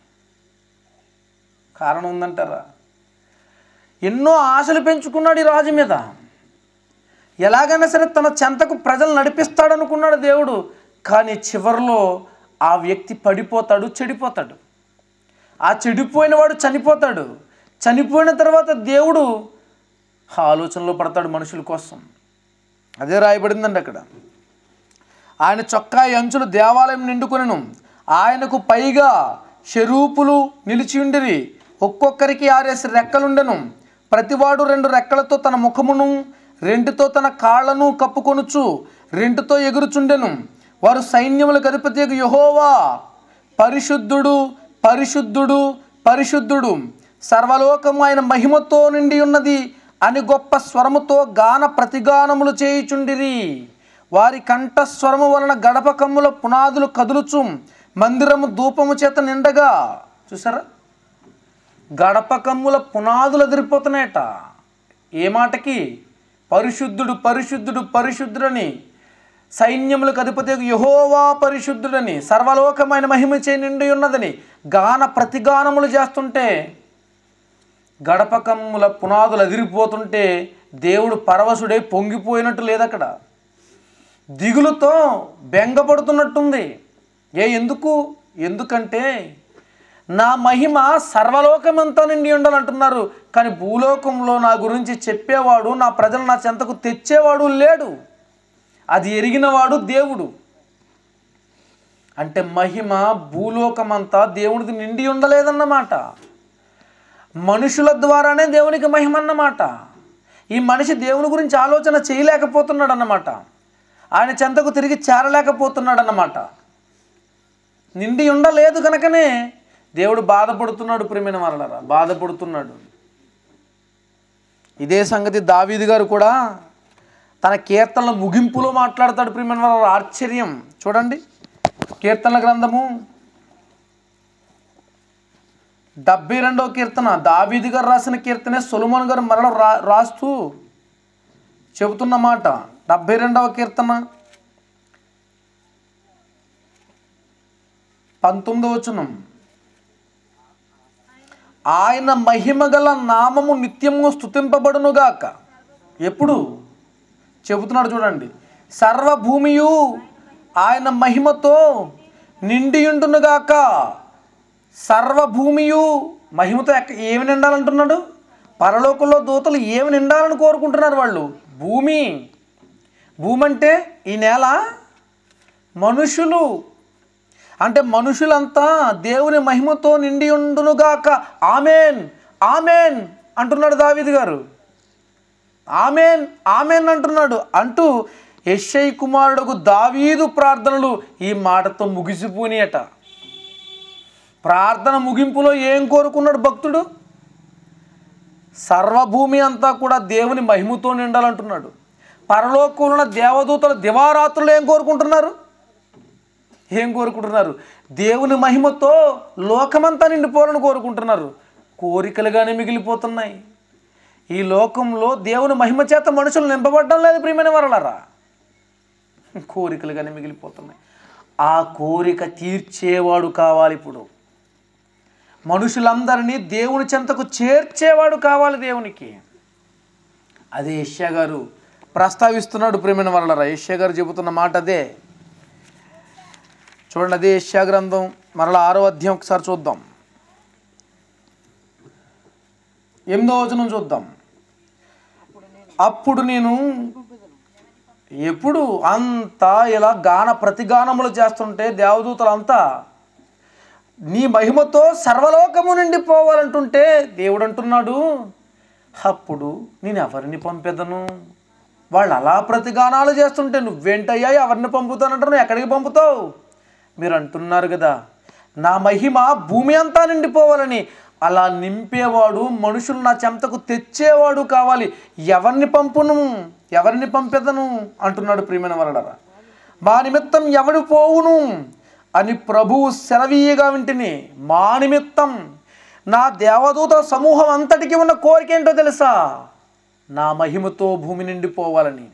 కారణం ఉందంటారా ఎన్నో ఆశలు పెంచుకున్నాడు ఈ రాజు మీద ఎలాగైనా సరే తన చెంతకు ప్రజలు నడిపిస్తాడనుకున్నాడు దేవుడు కానీ చివరిలో ఆ వ్యక్తి పడిపోతాడు చెడిపోతాడు ఆ చెడిపోయిన వాడు చనిపోతాడు చనిపోయిన తర్వాత దేవుడు ఆలోచనలో పడతాడు మనుషుల కోసం అదే రాయబడిందండి అక్కడ ఆయన చొక్కా అంచులు దేవాలయం నిండుకొనెను ఆయనకు పైగా షరూపులు నిలిచి ఉండిరి ఒక్కొక్కరికి ఆరేసి రెక్కలుండెను ప్రతివాడు రెండు రెక్కలతో తన ముఖమును రెండుతో తన కాళ్లను కప్పుకొనుచు రెండుతో ఎగురుచుండెను వారు సైన్యములకు అధిపతి యహోవా పరిశుద్ధుడు పరిశుద్ధుడు పరిశుద్ధుడు సర్వలోకము ఆయన మహిమతో నిండి ఉన్నది అని గొప్ప స్వరముతో గాన ప్రతిగానములు చేయుచుండిరి వారి కంఠస్వరము వలన గడప కమ్ముల పునాదులు కదులుచు మందిరము ధూపము చేత నిండగా చూసారా గడప కమ్ముల పునాదులు ఎదిరిపోతున్నాయట ఏ మాటకి పరిశుద్ధుడు పరిశుద్ధుడు పరిశుద్ధుడని సైన్యములకు అధిపతి యహోవా పరిశుద్ధుడని సర్వలోకమైన మహిమ చే నిండి ఉన్నదని గాన ప్రతిగానములు చేస్తుంటే గడప కమ్ముల పునాదులు ఎదిరిపోతుంటే దేవుడు పరవశుడై పొంగిపోయినట్టు లేదక్కడ దిగులుతో బెంగపడుతున్నట్టుంది ఏ ఎందుకు ఎందుకంటే నా మహిమ సర్వలోకమంతా నిండి ఉండాలంటున్నారు కానీ భూలోకంలో నా గురించి చెప్పేవాడు నా ప్రజలు నా చెంతకు తెచ్చేవాడు లేడు అది ఎరిగినవాడు దేవుడు అంటే మహిమ భూలోకమంతా దేవుడిది నిండి ఉండలేదన్నమాట మనుషుల ద్వారానే దేవునికి మహిమ అన్నమాట ఈ మనిషి దేవుని గురించి ఆలోచన చేయలేకపోతున్నాడు అన్నమాట ఆయన చెంతకు తిరిగి చేరలేకపోతున్నాడు అన్నమాట నిండి ఉండలేదు కనుకనే దేవుడు బాధపడుతున్నాడు ప్రేమైన వరలరా బాధపడుతున్నాడు ఇదే సంగతి దావీదు గారు కూడా తన కీర్తనల ముగింపులో మాట్లాడతాడు ప్రియమైన వరలరా ఆశ్చర్యం చూడండి కీర్తనల గ్రంథము డెబ్బై రెండవ కీర్తన దావీదు గారు రాసిన కీర్తనే సొలుమోన్ గారు మరల రా రాస్తూ చెబుతున్న మాట డెబ్బై రెండవ కీర్తన పంతొమ్మిదవ వచనం ఆయన మహిమగల నామము నిత్యము స్థుతింపబడునుగాక ఎప్పుడు చెబుతున్నాడు చూడండి సర్వభూమియు ఆయన మహిమతో నిండియుండునుగాక సర్వభూమియు మహిమతో ఎక్క ఏమి నిండాలంటున్నాడు పరలోకంలో దూతలు ఏమి నిండాలని కోరుకుంటున్నారు వాళ్ళు భూమి భూమి అంటే ఈ నేల మనుషులు అంటే మనుషులంతా దేవుని మహిమతో నిండి ఉండునుగాక ఆమెన్ ఆమెన్ అంటున్నాడు దావీదు గారు ఆమెన్ ఆమెన్ అంటున్నాడు అంటూ యశ్ఐ కుమారుడుకు దావీదు ప్రార్థనలు ఈ మాటతో ముగిసిపోయినాయట ప్రార్థన ముగింపులో ఏం కోరుకున్నాడు భక్తుడు సర్వభూమి అంతా కూడా దేవుని మహిమతో నిండాలంటున్నాడు పరలోకంలో ఉన్న దేవదూతలు దివారాత్రులు ఏం కోరుకుంటున్నారు ఏం కోరుకుంటున్నారు దేవుని మహిమతో లోకమంతా నిండిపోవాలని కోరుకుంటున్నారు కోరికలుగానే మిగిలిపోతున్నాయి ఈ లోకంలో దేవుని మహిమ చేత మనుషులు నింపబడడం లేదు ప్రియమైన వరలరా కోరికలుగానే మిగిలిపోతున్నాయి ఆ కోరిక తీర్చేవాడు కావాలి ఇప్పుడు మనుషులందరినీ దేవుని చెంతకు చేర్చేవాడు కావాలి దేవునికి అదే యష్యా గారు ప్రస్తావిస్తున్నాడు ప్రేమైన వరలరా యష్యా గారు చెబుతున్న మాట అదే చూడండి అదే యష్యా గ్రంథం మరలా ఆరో అధ్యాయం ఒకసారి చూద్దాం ఎనిమిదో వచనం చూద్దాం అప్పుడు నేను ఎప్పుడు అంతా ఇలా గాన ప్రతిగానములు చేస్తుంటే దేవదూతలంతా నీ మహిమతో సర్వలోకము నుండి పోవాలంటుంటే దేవుడు అంటున్నాడు అప్పుడు నేను ఎవరిని పంపెదను వాళ్ళు అలా ప్రతిగానాలు చేస్తుంటే నువ్వేంటయ్యా ఎవరిని పంపుతానంటారు నువ్వు ఎక్కడికి పంపుతావు మీరు అంటున్నారు కదా నా మహిమ భూమి అంతా నిండిపోవాలని అలా నింపేవాడు మనుషులు నా చెంతకు తెచ్చేవాడు కావాలి ఎవరిని పంపును ఎవరిని పంపెదను అంటున్నాడు ప్రియమైన వరడరా మా నిమిత్తం ఎవడు పోవును అని ప్రభువు సెలవీయగా వింటిని మా నిమిత్తం నా దేవదూత సమూహం అంతటికి ఉన్న కోరిక ఏంటో తెలుసా నా మహిమతో భూమి నిండిపోవాలని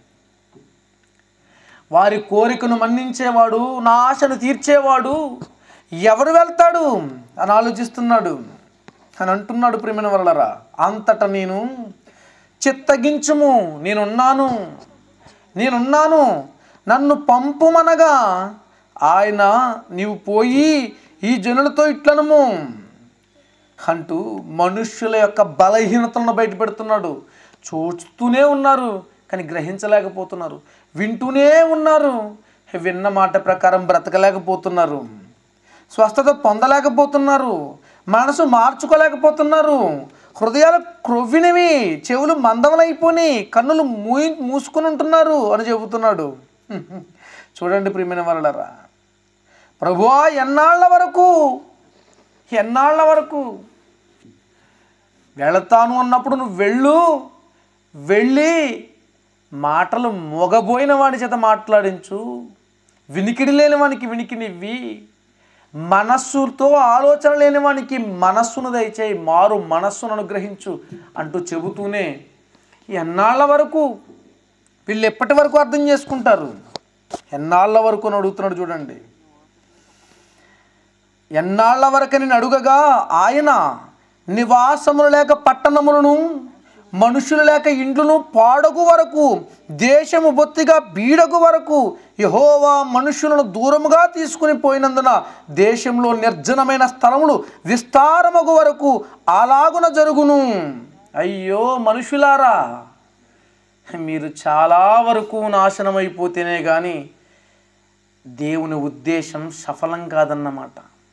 వారి కోరికను మన్నించేవాడు నా ఆశను తీర్చేవాడు ఎవరు వెళ్తాడు అని ఆలోచిస్తున్నాడు అని అంటున్నాడు ప్రేమైన వరలరా అంతటా నేను చిత్తగించుము నేనున్నాను నేనున్నాను నన్ను పంపుమనగా ఆయన నీవు పోయి ఈ జనులతో ఇట్లనము అంటూ మనుష్యుల యొక్క బలహీనతలను బయటపెడుతున్నాడు చూస్తూనే ఉన్నారు కానీ గ్రహించలేకపోతున్నారు వింటూనే ఉన్నారు విన్న మాట ప్రకారం బ్రతకలేకపోతున్నారు స్వస్థత పొందలేకపోతున్నారు మనసు మార్చుకోలేకపోతున్నారు హృదయాలు క్రొవ్వినవి చెవులు మందములైపోయి కన్నులు మూయి మూసుకుని ఉంటున్నారు అని చెబుతున్నాడు చూడండి ప్రియమైన వాళ్ళరా ప్రభువా ఎన్నాళ్ళ వరకు ఎన్నాళ్ళ వరకు వెళతాను అన్నప్పుడు నువ్వు వెళ్ళు వెళ్ళి మాటలు మొగబోయిన వాడి చేత మాట్లాడించు వినికిడి లేని వానికి వినికినివ్వి మనస్సుతో ఆలోచన లేని వానికి మనస్సును దయచేయి మారు మనస్సును అనుగ్రహించు అంటూ చెబుతూనే ఎన్నాళ్ళ వరకు వీళ్ళు ఎప్పటి వరకు అర్థం చేసుకుంటారు ఎన్నాళ్ళ వరకు అని అడుగుతున్నాడు చూడండి ఎన్నాళ్ళ వరకు నేను అడుగగా ఆయన నివాసములు లేక పట్టణములను మనుషులు లేక ఇండ్లను పాడగు వరకు దేశము బొత్తిగా బీడగు వరకు యహోవా మనుషులను దూరముగా తీసుకుని పోయినందున దేశంలో నిర్జనమైన స్థలములు విస్తారమగు వరకు అలాగున జరుగును అయ్యో మనుషులారా మీరు చాలా వరకు నాశనమైపోతేనే కానీ దేవుని ఉద్దేశం సఫలం కాదన్నమాట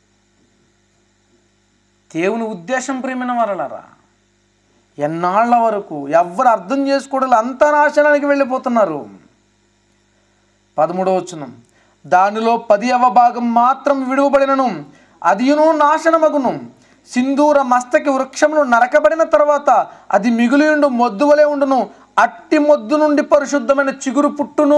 దేవుని ఉద్దేశం ప్రేమిన వరలరా ఎన్నాళ్ళ వరకు ఎవరు అర్థం చేసుకోవడం అంతా నాశనానికి వెళ్ళిపోతున్నారు పదమూడవ వచనం దానిలో పది భాగం మాత్రం విడువబడినను అదియును నాశనమగును సింధూర మస్తకి వృక్షములు నరకబడిన తర్వాత అది మిగులియుండు మొద్దు వలె ఉండును అట్టి మొద్దు నుండి పరిశుద్ధమైన చిగురు పుట్టును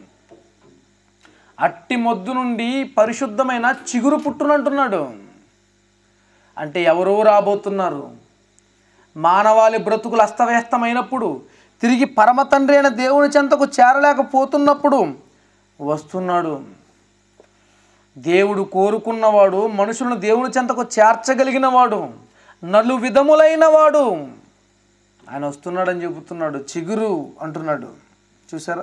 అట్టి మొద్దు నుండి పరిశుద్ధమైన చిగురు పుట్టును అంటున్నాడు అంటే ఎవరో రాబోతున్నారు మానవాళి బ్రతుకులు అస్తవ్యస్తమైనప్పుడు తిరిగి పరమ తండ్రి అయిన దేవుని చెంతకు చేరలేకపోతున్నప్పుడు వస్తున్నాడు దేవుడు కోరుకున్నవాడు మనుషులను దేవుని చెంతకు చేర్చగలిగిన వాడు నలు విధములైన వాడు ఆయన వస్తున్నాడని చెబుతున్నాడు చిగురు అంటున్నాడు చూసారా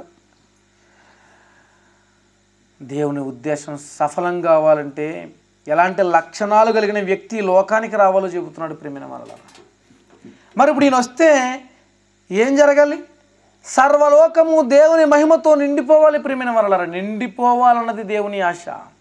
దేవుని ఉద్దేశం సఫలం కావాలంటే ఎలాంటి లక్షణాలు కలిగిన వ్యక్తి లోకానికి రావాలో చెబుతున్నాడు ప్రేమిన మనల మరి ఇప్పుడు ఈయన వస్తే ఏం జరగాలి సర్వలోకము దేవుని మహిమతో నిండిపోవాలి ప్రియమైన వరలరా నిండిపోవాలన్నది దేవుని ఆశ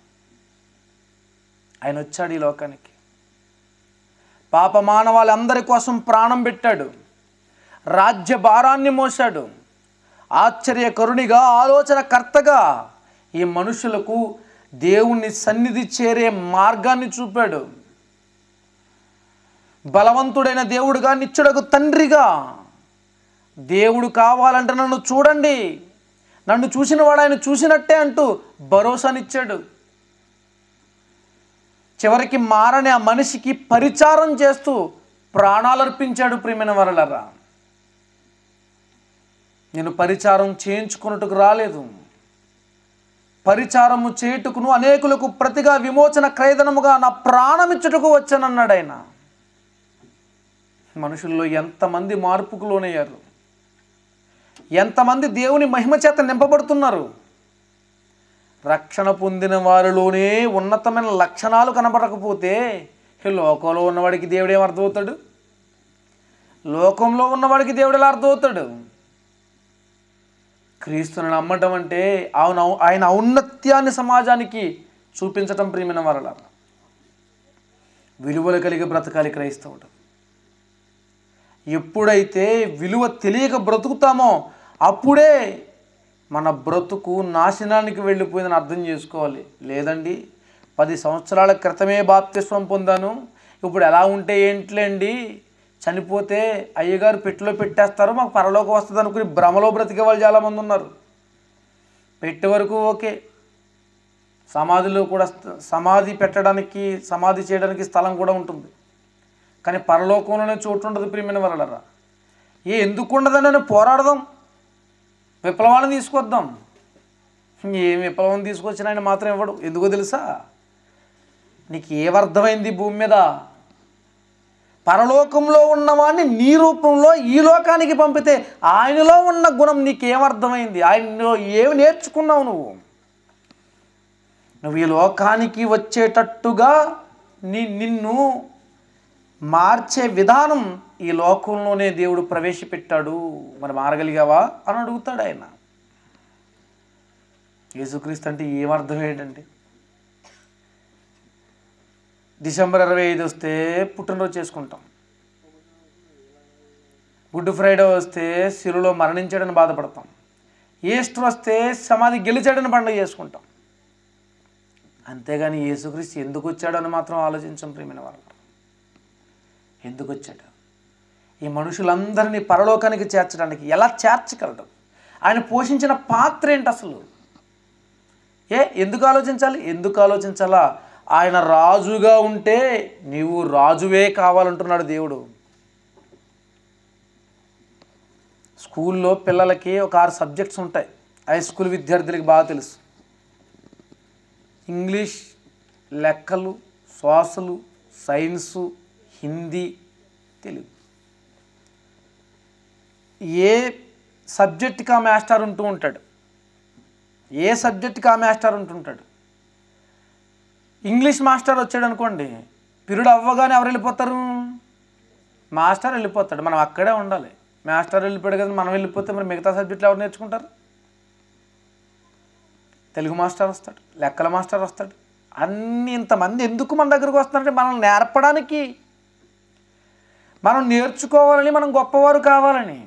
ఆయన వచ్చాడు ఈ లోకానికి పాప మానవాళ్ళందరి కోసం ప్రాణం పెట్టాడు రాజ్య భారాన్ని మోశాడు ఆశ్చర్యకరునిగా ఆలోచనకర్తగా ఈ మనుషులకు దేవుని సన్నిధి చేరే మార్గాన్ని చూపాడు బలవంతుడైన దేవుడుగా నిత్యుడకు తండ్రిగా దేవుడు కావాలంటే నన్ను చూడండి నన్ను చూసిన వాడు ఆయన చూసినట్టే అంటూ భరోసానిచ్చాడు చివరికి మారని ఆ మనిషికి పరిచారం చేస్తూ ప్రాణాలు అర్పించాడు ప్రియమైన వరలరా నేను పరిచారం చేయించుకున్నట్టుకు రాలేదు పరిచారము చేయుటకును అనేకులకు ప్రతిగా విమోచన క్రయదనముగా నా ప్రాణమిచ్చుటకు వచ్చానన్నాడు ఆయన మనుషుల్లో ఎంతమంది మార్పుకు లోనయ్యారు ఎంతమంది దేవుని మహిమ చేత నింపబడుతున్నారు రక్షణ పొందిన వారిలోనే ఉన్నతమైన లక్షణాలు కనబడకపోతే ఈ లోకంలో ఉన్నవాడికి దేవుడు ఏం అర్థమవుతాడు లోకంలో ఉన్నవాడికి దేవుడు ఎలా అర్థమవుతాడు క్రీస్తుని నమ్మటం అంటే ఆయన ఆయన ఔన్నత్యాన్ని సమాజానికి చూపించటం ప్రియమైన వరల విలువలు కలిగి బ్రతకాలి క్రైస్తవుడు ఎప్పుడైతే విలువ తెలియక బ్రతుకుతామో అప్పుడే మన బ్రతుకు నాశనానికి వెళ్ళిపోయిందని అర్థం చేసుకోవాలి లేదండి పది సంవత్సరాల క్రితమే బాప్తిస్వం పొందాను ఇప్పుడు ఎలా ఉంటే ఏంట్లేండి చనిపోతే అయ్యగారు పెట్టెలో పెట్టేస్తారు మాకు పరలోకి వస్తుంది అనుకుని భ్రమలో బ్రతికే వాళ్ళు చాలామంది ఉన్నారు పెట్టే వరకు ఓకే సమాధిలో కూడా స్థ- సమాధి పెట్టడానికి సమాధి చేయడానికి స్థలం కూడా ఉంటుంది కానీ పరలోకంలోనే చోటు ఉండదు ప్రియమైన వరలరా ఏ ఎందుకు ఉండదని పోరాడదాం విప్లవాన్ని తీసుకొద్దాం ఏం విప్లవం తీసుకొచ్చినా ఆయన మాత్రం ఇవ్వడు ఎందుకో తెలుసా నీకు ఏమర్థమైంది ఈ భూమి మీద పరలోకంలో ఉన్నవాడిని నీ రూపంలో ఈ లోకానికి పంపితే ఆయనలో ఉన్న గుణం నీకేమర్థమైంది ఆయనలో ఏమి నేర్చుకున్నావు నువ్వు నువ్వు ఈ లోకానికి వచ్చేటట్టుగా నీ నిన్ను మార్చే విధానం ఈ లోకంలోనే దేవుడు ప్రవేశపెట్టాడు మరి మారగలిగావా అని అడుగుతాడు ఆయన యేసుక్రీస్తు అంటే ఏమర్థం ఏంటంటే డిసెంబర్ ఇరవై ఐదు వస్తే పుట్టినరోజు చేసుకుంటాం గుడ్ ఫ్రైడే వస్తే సిరులో మరణించాడని బాధపడతాం ఈస్టర్ వస్తే సమాధి గెలిచాడని పండుగ చేసుకుంటాం అంతేగాని యేసుక్రీస్తు ఎందుకు వచ్చాడో అని మాత్రం ఆలోచించం ప్రియమైన వాళ్ళు ఎందుకు వచ్చాడు ఈ మనుషులందరినీ పరలోకానికి చేర్చడానికి ఎలా చేర్చగలడు ఆయన పోషించిన పాత్ర ఏంటి అసలు ఏ ఎందుకు ఆలోచించాలి ఎందుకు ఆలోచించాలా ఆయన రాజుగా ఉంటే నీవు రాజువే కావాలంటున్నాడు దేవుడు స్కూల్లో పిల్లలకి ఒక ఆరు సబ్జెక్ట్స్ ఉంటాయి హై స్కూల్ విద్యార్థులకి బాగా తెలుసు ఇంగ్లీష్ లెక్కలు శ్వాసలు సైన్సు హిందీ తెలుగు ఏ సబ్జెక్ట్కి ఆ మాస్టర్ ఉంటూ ఉంటాడు ఏ సబ్జెక్ట్కి ఆ మాస్టర్ ఉంటుంటాడు ఇంగ్లీష్ మాస్టర్ వచ్చాడు అనుకోండి పీరియడ్ అవ్వగానే ఎవరు వెళ్ళిపోతారు మాస్టర్ వెళ్ళిపోతాడు మనం అక్కడే ఉండాలి మాస్టర్ వెళ్ళిపోయాడు కదా మనం వెళ్ళిపోతే మరి మిగతా సబ్జెక్టులు ఎవరు నేర్చుకుంటారు తెలుగు మాస్టర్ వస్తాడు లెక్కల మాస్టర్ వస్తాడు అన్ని ఇంతమంది ఎందుకు మన దగ్గరకు వస్తున్నారంటే మనం నేర్పడానికి మనం నేర్చుకోవాలని మనం గొప్పవారు కావాలని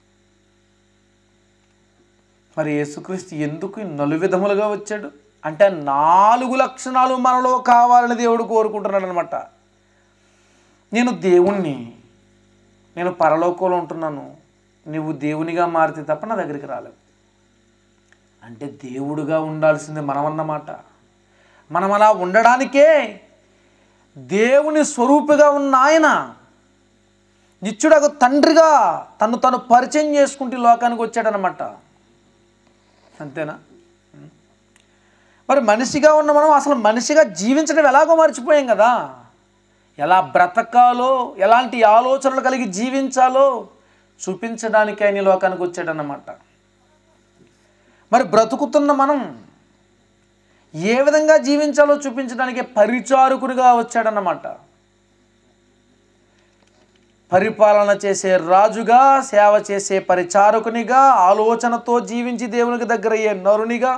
మరి యేసుక్రీస్తు ఎందుకు ఈ నలువిధములుగా వచ్చాడు అంటే నాలుగు లక్షణాలు మనలో కావాలని దేవుడు కోరుకుంటున్నాడు అనమాట నేను దేవుణ్ణి నేను పరలోకంలో ఉంటున్నాను నువ్వు దేవునిగా మారితే తప్ప నా దగ్గరికి రాలేవు అంటే దేవుడుగా ఉండాల్సింది మనమన్నమాట మనం అలా ఉండడానికే దేవుని స్వరూపిగా ఉన్న ఆయన నిత్యుడకు తండ్రిగా తను తను పరిచయం చేసుకుంటూ ఈ లోకానికి వచ్చాడనమాట అంతేనా ఉం. మరి మనిషిగా ఉన్న మనం అసలు మనిషిగా జీవించడం ఎలాగో మర్చిపోయాం కదా ఎలా బ్రతకాలో ఎలాంటి ఆలోచనలు కలిగి జీవించాలో చూపించడానికి ఆయన ఈ లోకానికి వచ్చాడన్నమాట మరి బ్రతుకుతున్న మనం ఏ విధంగా జీవించాలో చూపించడానికి పరిచారకుడిగా వచ్చాడన్నమాట పరిపాలన చేసే రాజుగా సేవ చేసే పరిచారకునిగా ఆలోచనతో జీవించి దేవునికి దగ్గర అయ్యే నరునిగా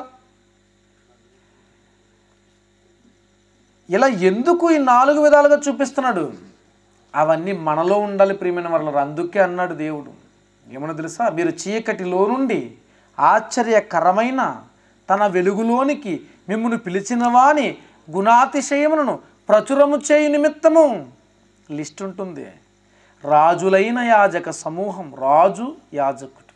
ఇలా ఎందుకు ఈ నాలుగు విధాలుగా చూపిస్తున్నాడు అవన్నీ మనలో ఉండాలి ప్రియమైన వాళ్ళ అందుకే అన్నాడు దేవుడు ఏమన్నా తెలుసా మీరు చీకటిలో నుండి ఆశ్చర్యకరమైన తన వెలుగులోనికి మిమ్మల్ని పిలిచిన వాని గుణాతిశయములను ప్రచురము చేయు నిమిత్తము లిస్ట్ ఉంటుంది రాజులైన యాజక సమూహం రాజు యాజకుడు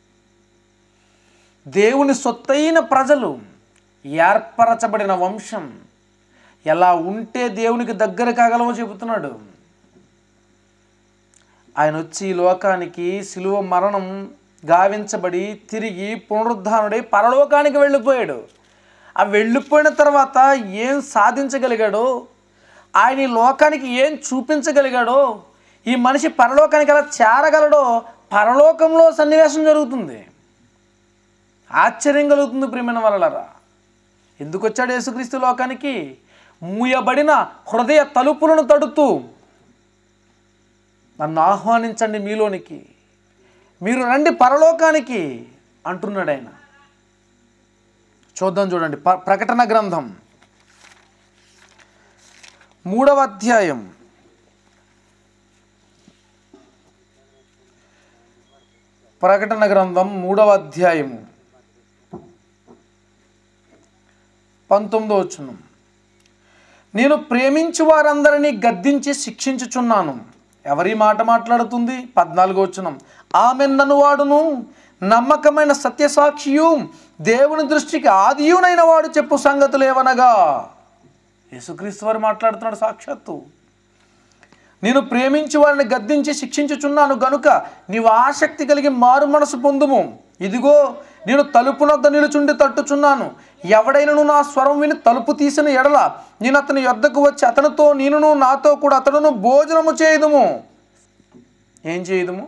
దేవుని సొత్తైన ప్రజలు ఏర్పరచబడిన వంశం ఎలా ఉంటే దేవునికి దగ్గర కాగలవో చెబుతున్నాడు ఆయన వచ్చి ఈ లోకానికి సిలువ మరణం గావించబడి తిరిగి పునరుద్ధానుడై పరలోకానికి వెళ్ళిపోయాడు ఆ వెళ్ళిపోయిన తర్వాత ఏం సాధించగలిగాడో ఆయన ఈ లోకానికి ఏం చూపించగలిగాడో ఈ మనిషి పరలోకానికి ఎలా చేరగలడో పరలోకంలో సన్నివేశం జరుగుతుంది ఆశ్చర్యం కలుగుతుంది ప్రియమైన వాళ్ళరా ఎందుకు వచ్చాడు యేసుక్రీస్తు లోకానికి మూయబడిన హృదయ తలుపులను తడుతూ నన్ను ఆహ్వానించండి మీలోనికి మీరు రండి పరలోకానికి అంటున్నాడు ఆయన చూద్దాం చూడండి ప- ప్రకటన గ్రంథం మూడవ అధ్యాయం ప్రకటన గ్రంథం మూడవ అధ్యాయము పంతొమ్మిదో వచ్చును నేను ప్రేమించు వారందరినీ గద్దించి శిక్షించుచున్నాను ఎవరి మాట మాట్లాడుతుంది పద్నాలుగో వచ్చునం ఆమె నన్ను వాడును నమ్మకమైన సత్యసాక్షియు దేవుని దృష్టికి ఆదియునైన వాడు చెప్పు సంగతులు ఏవనగా యేసుక్రీస్తు వారు మాట్లాడుతున్నాడు సాక్షాత్తు నేను ప్రేమించి వారిని గద్దించి శిక్షించుచున్నాను గనుక నీవు ఆసక్తి కలిగి మారు మనసు పొందుము ఇదిగో నేను తలుపునొద్ద నిలుచుండి తట్టుచున్నాను ఎవడైనను నా స్వరం విని తలుపు తీసిన ఎడల నేను అతని యొద్దకు వచ్చి అతనితో నేనును నాతో కూడా అతడును భోజనము చేయదుము ఏం చేయదుము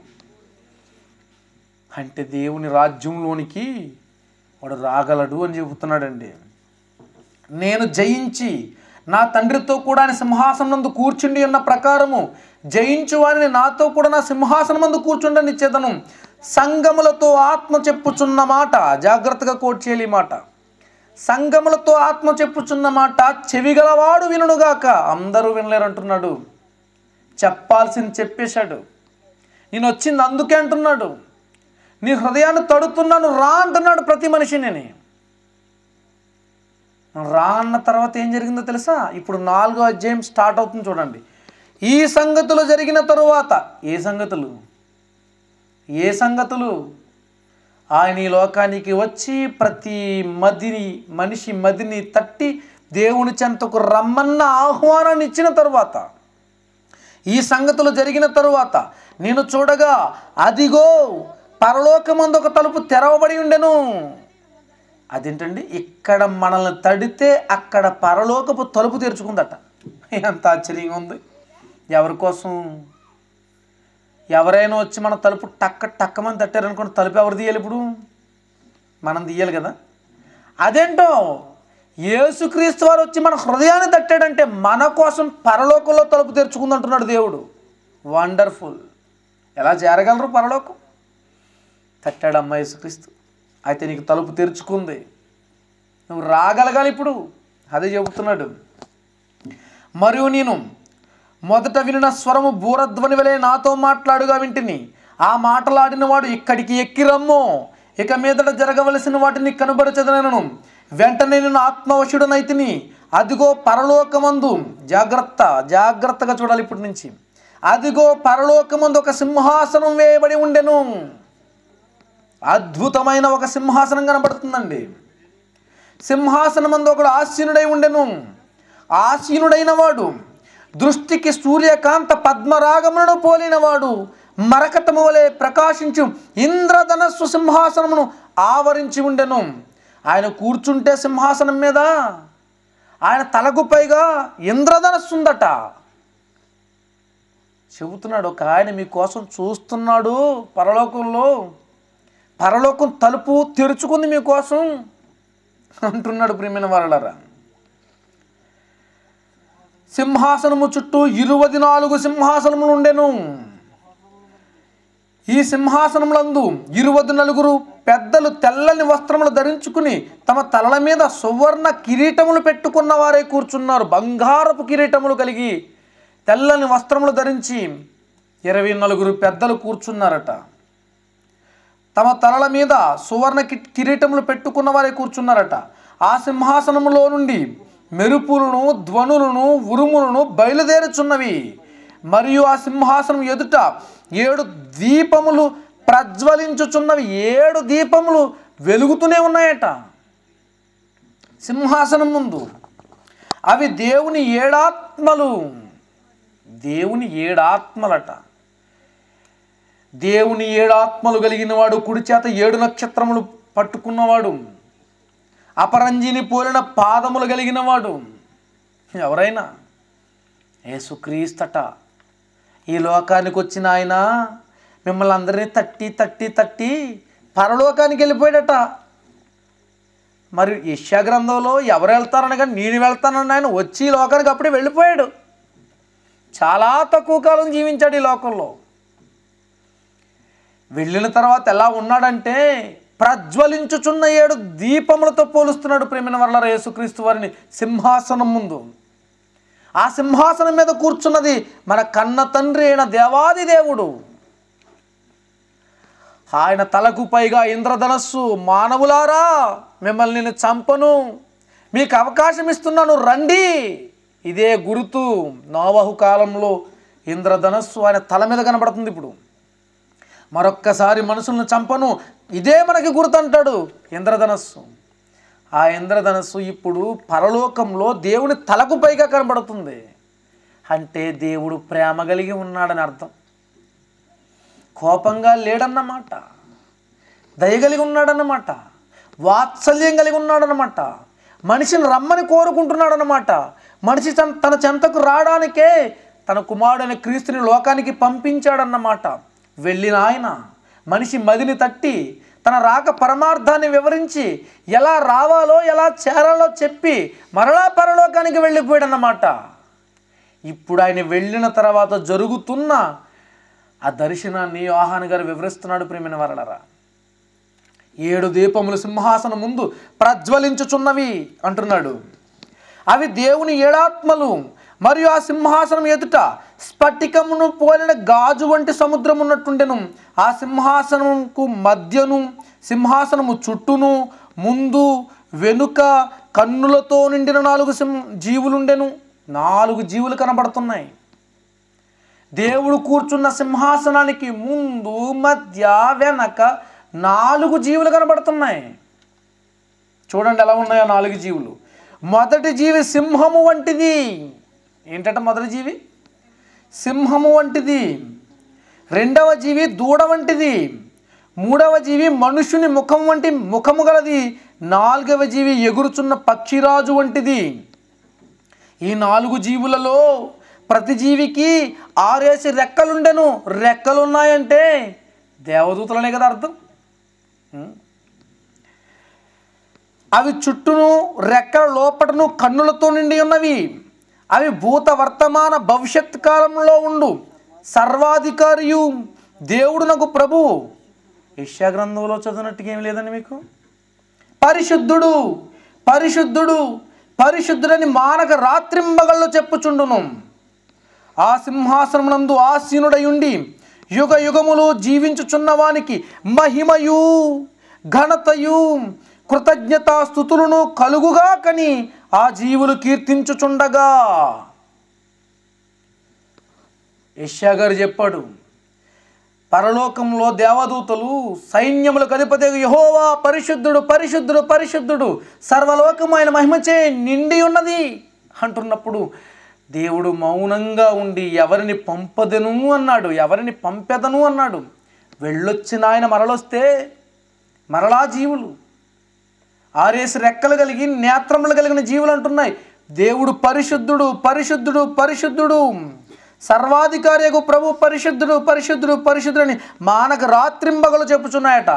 అంటే దేవుని రాజ్యంలోనికి వాడు రాగలడు అని చెబుతున్నాడండి నేను జయించి నా తండ్రితో కూడా ఆయన సింహాసనం నందు కూర్చుండి ఉన్న ప్రకారము జయించు వారిని నాతో కూడా నా సింహాసనం నందు కూర్చుండని చేతను సంగములతో ఆత్మ చెప్పుచున్న మాట జాగ్రత్తగా కోట్ చేయాలి ఈ మాట సంగములతో ఆత్మ చెప్పుచున్న మాట చెవిగలవాడు వినుగాక అందరూ వినలేరు అంటున్నాడు చెప్పాల్సింది చెప్పేశాడు నేను వచ్చింది అందుకే అంటున్నాడు నీ హృదయాన్ని తడుతున్నాను రా అంటున్నాడు ప్రతి మనిషిని రా అన్న తర్వాత ఏం జరిగిందో తెలుసా ఇప్పుడు నాలుగో అధ్యాయం స్టార్ట్ అవుతుంది చూడండి ఈ సంగతులు జరిగిన తరువాత ఏ సంగతులు ఏ సంగతులు ఆయన ఈ లోకానికి వచ్చి ప్రతి మదిని మనిషి మదిని తట్టి దేవుని చెంతకు రమ్మన్న ఆహ్వానాన్ని ఇచ్చిన తరువాత ఈ సంగతులు జరిగిన తరువాత నేను చూడగా అదిగో పరలోకమందు ఒక తలుపు తెరవబడి ఉండెను అదేంటండి ఇక్కడ మనల్ని తడితే అక్కడ పరలోకపు తలుపు తెరుచుకుందట ఎంత ఆశ్చర్యంగా ఉంది ఎవరి కోసం ఎవరైనా వచ్చి మన తలుపు టక్క టక్కమని తట్టారనుకోండి తలుపు ఎవరు తీయాలి ఇప్పుడు మనం తీయాలి కదా అదేంటో యేసుక్రీస్తు వారు వచ్చి మన హృదయాన్ని తట్టాడంటే మన కోసం పరలోకంలో తలుపు తెరుచుకుందంటున్నాడు దేవుడు వండర్ఫుల్ ఎలా చేరగలరు పరలోకం తట్టాడమ్మ యేసుక్రీస్తు అయితే నీకు తలుపు తెరుచుకుంది నువ్వు రాగలగాలి ఇప్పుడు అదే చెబుతున్నాడు మరియు నేను మొదట వినిన స్వరము బూరధ్వని వలె నాతో మాట్లాడుగా వింటిని ఆ మాటలాడిన వాడు ఇక్కడికి ఎక్కి రమ్ము ఇక మీదట జరగవలసిన వాటిని కనుబరచదనను వెంటనే నేను ఆత్మవశుడనైతిని అదిగో పరలోకమందు జాగ్రత్త జాగ్రత్తగా చూడాలి ఇప్పటి నుంచి అదిగో పరలోకమందు ఒక సింహాసనం వేయబడి ఉండెను అద్భుతమైన ఒక సింహాసనం కనబడుతుందండి సింహాసనమందు ఒకడు ఆసీనుడై ఉండెను ఆసీనుడైన వాడు దృష్టికి సూర్యకాంత పద్మరాగములను పోలినవాడు మరకతము వలె ప్రకాశించు ఇంద్రధనస్సు సింహాసనమును ఆవరించి ఉండెను ఆయన కూర్చుంటే సింహాసనం మీద ఆయన తలకు పైగా ఇంద్రధనస్సు ఉందట చెబుతున్నాడు ఒక ఆయన మీకోసం చూస్తున్నాడు పరలోకంలో పరలోకం తలుపు తెరుచుకుంది మీకోసం అంటున్నాడు ప్రియమైన వాళ్ళరా సింహాసనము చుట్టూ ఇరువది నాలుగు సింహాసనములు ఉండెను ఈ సింహాసనములందు ఇరువది నలుగురు పెద్దలు తెల్లని వస్త్రములు ధరించుకుని తమ తలల మీద సువర్ణ కిరీటములు పెట్టుకున్న వారే కూర్చున్నారు బంగారపు కిరీటములు కలిగి తెల్లని వస్త్రములు ధరించి ఇరవై నలుగురు పెద్దలు కూర్చున్నారట తమ తలల మీద సువర్ణ కి- కిరీటములు పెట్టుకున్న వారే కూర్చున్నారట ఆ సింహాసనములో నుండి మెరుపులను ధ్వనులను ఉరుములను బయలుదేరుచున్నవి మరియు ఆ సింహాసనం ఎదుట ఏడు దీపములు ప్రజ్వలించుచున్నవి ఏడు దీపములు వెలుగుతూనే ఉన్నాయట సింహాసనం ముందు అవి దేవుని ఏడాత్మలు దేవుని ఏడాత్మలట దేవుని ఏడు ఆత్మలు కలిగిన వాడు కుడి చేత ఏడు నక్షత్రములు పట్టుకున్నవాడు అపరంజిని పోలిన పాదములు కలిగిన వాడు ఎవరైనా యేసుక్రీస్తట ఈ లోకానికి వచ్చిన ఆయన మిమ్మల్ని అందరినీ తట్టి తట్టి తట్టి పరలోకానికి వెళ్ళిపోయాడట మరి యశ్యా గ్రంథంలో ఎవరు వెళ్తారనగా నేను వెళ్తానని ఆయన వచ్చి ఈ లోకానికి అప్పుడే వెళ్ళిపోయాడు చాలా తక్కువ కాలం జీవించాడు ఈ లోకంలో వెళ్ళిన తర్వాత ఎలా ఉన్నాడంటే ప్రజ్వలించుచున్న ఏడు దీపములతో పోలుస్తున్నాడు ప్రేమిన వల్ల యేసుక్రీస్తు వారిని సింహాసనం ముందు ఆ సింహాసనం మీద కూర్చున్నది మన కన్న తండ్రి అయిన దేవాది దేవుడు ఆయన తలకు పైగా ఇంద్రధనస్సు మానవులారా మిమ్మల్ని నేను చంపను మీకు అవకాశం ఇస్తున్నాను రండి ఇదే గుర్తు నోవహు కాలంలో ఇంద్రధనస్సు ఆయన తల మీద కనబడుతుంది ఇప్పుడు మరొక్కసారి మనుషులను చంపను ఇదే మనకి గుర్తు అంటాడు ఇంద్రధనస్సు ఆ ఇంద్రధనస్సు ఇప్పుడు పరలోకంలో దేవుని తలకు పైగా కనబడుతుంది అంటే దేవుడు ప్రేమ కలిగి ఉన్నాడని అర్థం కోపంగా లేడన్నమాట దయగలిగి ఉన్నాడన్నమాట వాత్సల్యం కలిగి ఉన్నాడన్నమాట మనిషిని రమ్మని కోరుకుంటున్నాడన్నమాట మనిషి తన- తన చెంతకు రావడానికే తన కుమారుడైన క్రీస్తుని లోకానికి పంపించాడన్నమాట వెళ్ళిన ఆయన మనిషి మదిని తట్టి తన రాక పరమార్థాన్ని వివరించి ఎలా రావాలో ఎలా చేరాలో చెప్పి మరలా పరలోకానికి వెళ్ళిపోయాడన్నమాట ఇప్పుడు ఆయన వెళ్ళిన తర్వాత జరుగుతున్న ఆ దర్శనాన్ని యోహాన్ గారు వివరిస్తున్నాడు ప్రేమిన వరలరా ఏడు దీపములు సింహాసనం ముందు ప్రజ్వలించుచున్నవి అంటున్నాడు అవి దేవుని ఏడాత్మలు మరియు ఆ సింహాసనం ఎదుట స్ఫటికమును పోలిన గాజు వంటి సముద్రం ఉన్నట్టుండెను ఆ సింహాసనముకు మధ్యను సింహాసనము చుట్టూను ముందు వెనుక కన్నులతో నిండిన నాలుగు సింహ జీవులుండెను నాలుగు జీవులు కనబడుతున్నాయి దేవుడు కూర్చున్న సింహాసనానికి ముందు మధ్య వెనక నాలుగు జీవులు కనబడుతున్నాయి చూడండి ఎలా ఉన్నాయో నాలుగు జీవులు మొదటి జీవి సింహము వంటిది ఏంటంటే మొదటి జీవి సింహము వంటిది రెండవ జీవి దూడ వంటిది మూడవ జీవి మనుషుని ముఖం వంటి ముఖము గలది నాలుగవ జీవి ఎగురుచున్న పక్షిరాజు వంటిది ఈ నాలుగు జీవులలో ప్రతి జీవికి ఆరేసి రెక్కలుండెను రెక్కలు ఉన్నాయంటే దేవదూతలనే కదా అర్థం ఉం? అవి చుట్టూను రెక్కల లోపటను కన్నులతో నిండి ఉన్నవి అవి భూత వర్తమాన భవిష్యత్ కాలంలో ఉండు సర్వాధికారియు దేవుడు నాకు ప్రభువు యెషయా గ్రంథంలో చదివినట్టుగా ఏం లేదండి మీకు పరిశుద్ధుడు పరిశుద్ధుడు పరిశుద్ధుడని మానక రాత్రింబగళ్ళు చెప్పుచుండును ఆ సింహాసనమునందు ఆసీనుడై ఉండి యుగ యుగములు జీవించుచున్నవానికి మహిమయు ఘనతయు కృతజ్ఞతాస్థుతులను కలుగుగా కని ఆ జీవులు కీర్తించుచుండగా యష్యా గారు చెప్పాడు పరలోకంలో దేవదూతలు సైన్యములకు అధిపతి యహోవా పరిశుద్ధుడు పరిశుద్ధుడు పరిశుద్ధుడు సర్వలోకము ఆయన మహిమచే నిండి ఉన్నది అంటున్నప్పుడు దేవుడు మౌనంగా ఉండి ఎవరిని పంపదను అన్నాడు ఎవరిని పంపెదను అన్నాడు వెళ్ళొచ్చిన ఆయన మరలొస్తే మరలా జీవులు ఆరేసి రెక్కలు కలిగి నేత్రములు కలిగిన జీవులు అంటున్నాయి దేవుడు పరిశుద్ధుడు పరిశుద్ధుడు పరిశుద్ధుడు సర్వాధికారియకు ప్రభు పరిశుద్ధుడు పరిశుద్ధుడు పరిశుద్ధుడని మానక రాత్రింబగలు చెప్పుచున్నాయట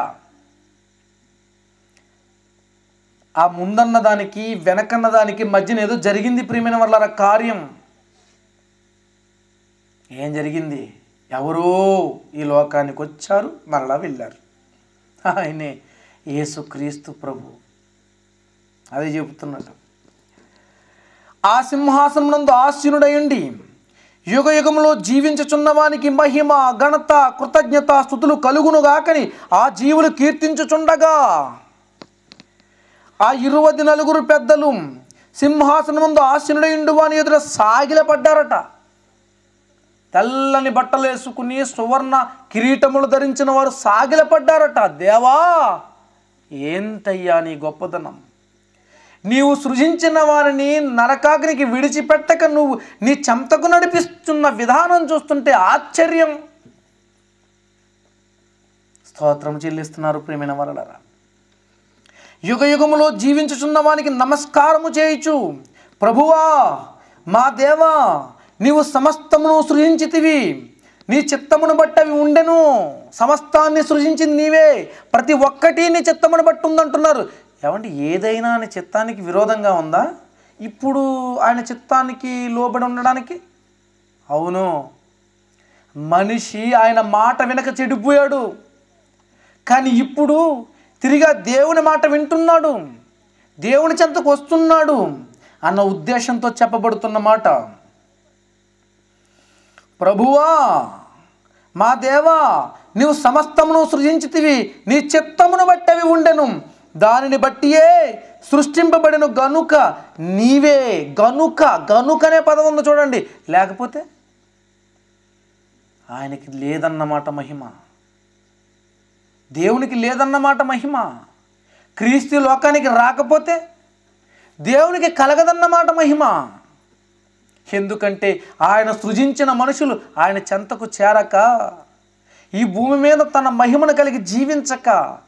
ఆ ముందన్న దానికి వెనకన్న దానికి మధ్యన ఏదో జరిగింది ప్రియమైన వాళ్ళ కార్యం ఏం జరిగింది ఎవరో ఈ లోకానికి వచ్చారు మరలా వెళ్ళారు ఆయనే యేసుక్రీస్తు ప్రభు అదే చెబుతున్నాడు ఆ సింహాసనం నందు ఆసీనుడయుండి యుగ యుగములో జీవించుచున్న వానికి మహిమ ఘనత కృతజ్ఞత స్థుతులు కలుగునుగాకని ఆ జీవులు కీర్తించుచుండగా ఆ ఇరువది నలుగురు పెద్దలు సింహాసనం ముందు ఆసీనుడయుండు వాని ఎదుట సాగిలపడ్డారట తెల్లని బట్టలు వేసుకుని సువర్ణ కిరీటములు ధరించిన వారు సాగిలపడ్డారట దేవా ఏంటయ్యా నీ గొప్పదనం నీవు సృజించిన వారిని నరకాగ్నికి విడిచిపెట్టక నువ్వు నీ చెంతకు నడిపిస్తున్న విధానం చూస్తుంటే ఆశ్చర్యం స్తోత్రం చెల్లిస్తున్నారు ప్రేమైన వరలరా యుగ యుగములో జీవించుచున్న వానికి నమస్కారము చేయుచు ప్రభువా మా దేవా నీవు సమస్తమును సృజించితివి నీ చిత్తమును బట్టి అవి ఉండెను సమస్తాన్ని సృజించింది నీవే ప్రతి ఒక్కటి నీ చిత్తమును బట్టి ఉందంటున్నారు ఏమంటే ఏదైనా ఆయన చిత్తానికి విరోధంగా ఉందా ఇప్పుడు ఆయన చిత్తానికి లోబడి ఉండడానికి అవును మనిషి ఆయన మాట వినక చెడిపోయాడు కానీ ఇప్పుడు తిరిగి ఆ దేవుని మాట వింటున్నాడు దేవుని చెంతకు వస్తున్నాడు అన్న ఉద్దేశంతో చెప్పబడుతున్న మాట ప్రభువా మా దేవా నీవు సమస్తమును సృజించితివి నీ చిత్తమును బట్టి అవి ఉండెను దానిని బట్టియే సృష్టింపబడిన గనుక నీవే గనుక గనుకనే పదం ఉంది చూడండి లేకపోతే ఆయనకి లేదన్నమాట మహిమ దేవునికి లేదన్నమాట మహిమ క్రీస్తు లోకానికి రాకపోతే దేవునికి కలగదన్నమాట మహిమ ఎందుకంటే ఆయన సృజించిన మనుషులు ఆయన చెంతకు చేరక ఈ భూమి మీద తన మహిమను కలిగి జీవించక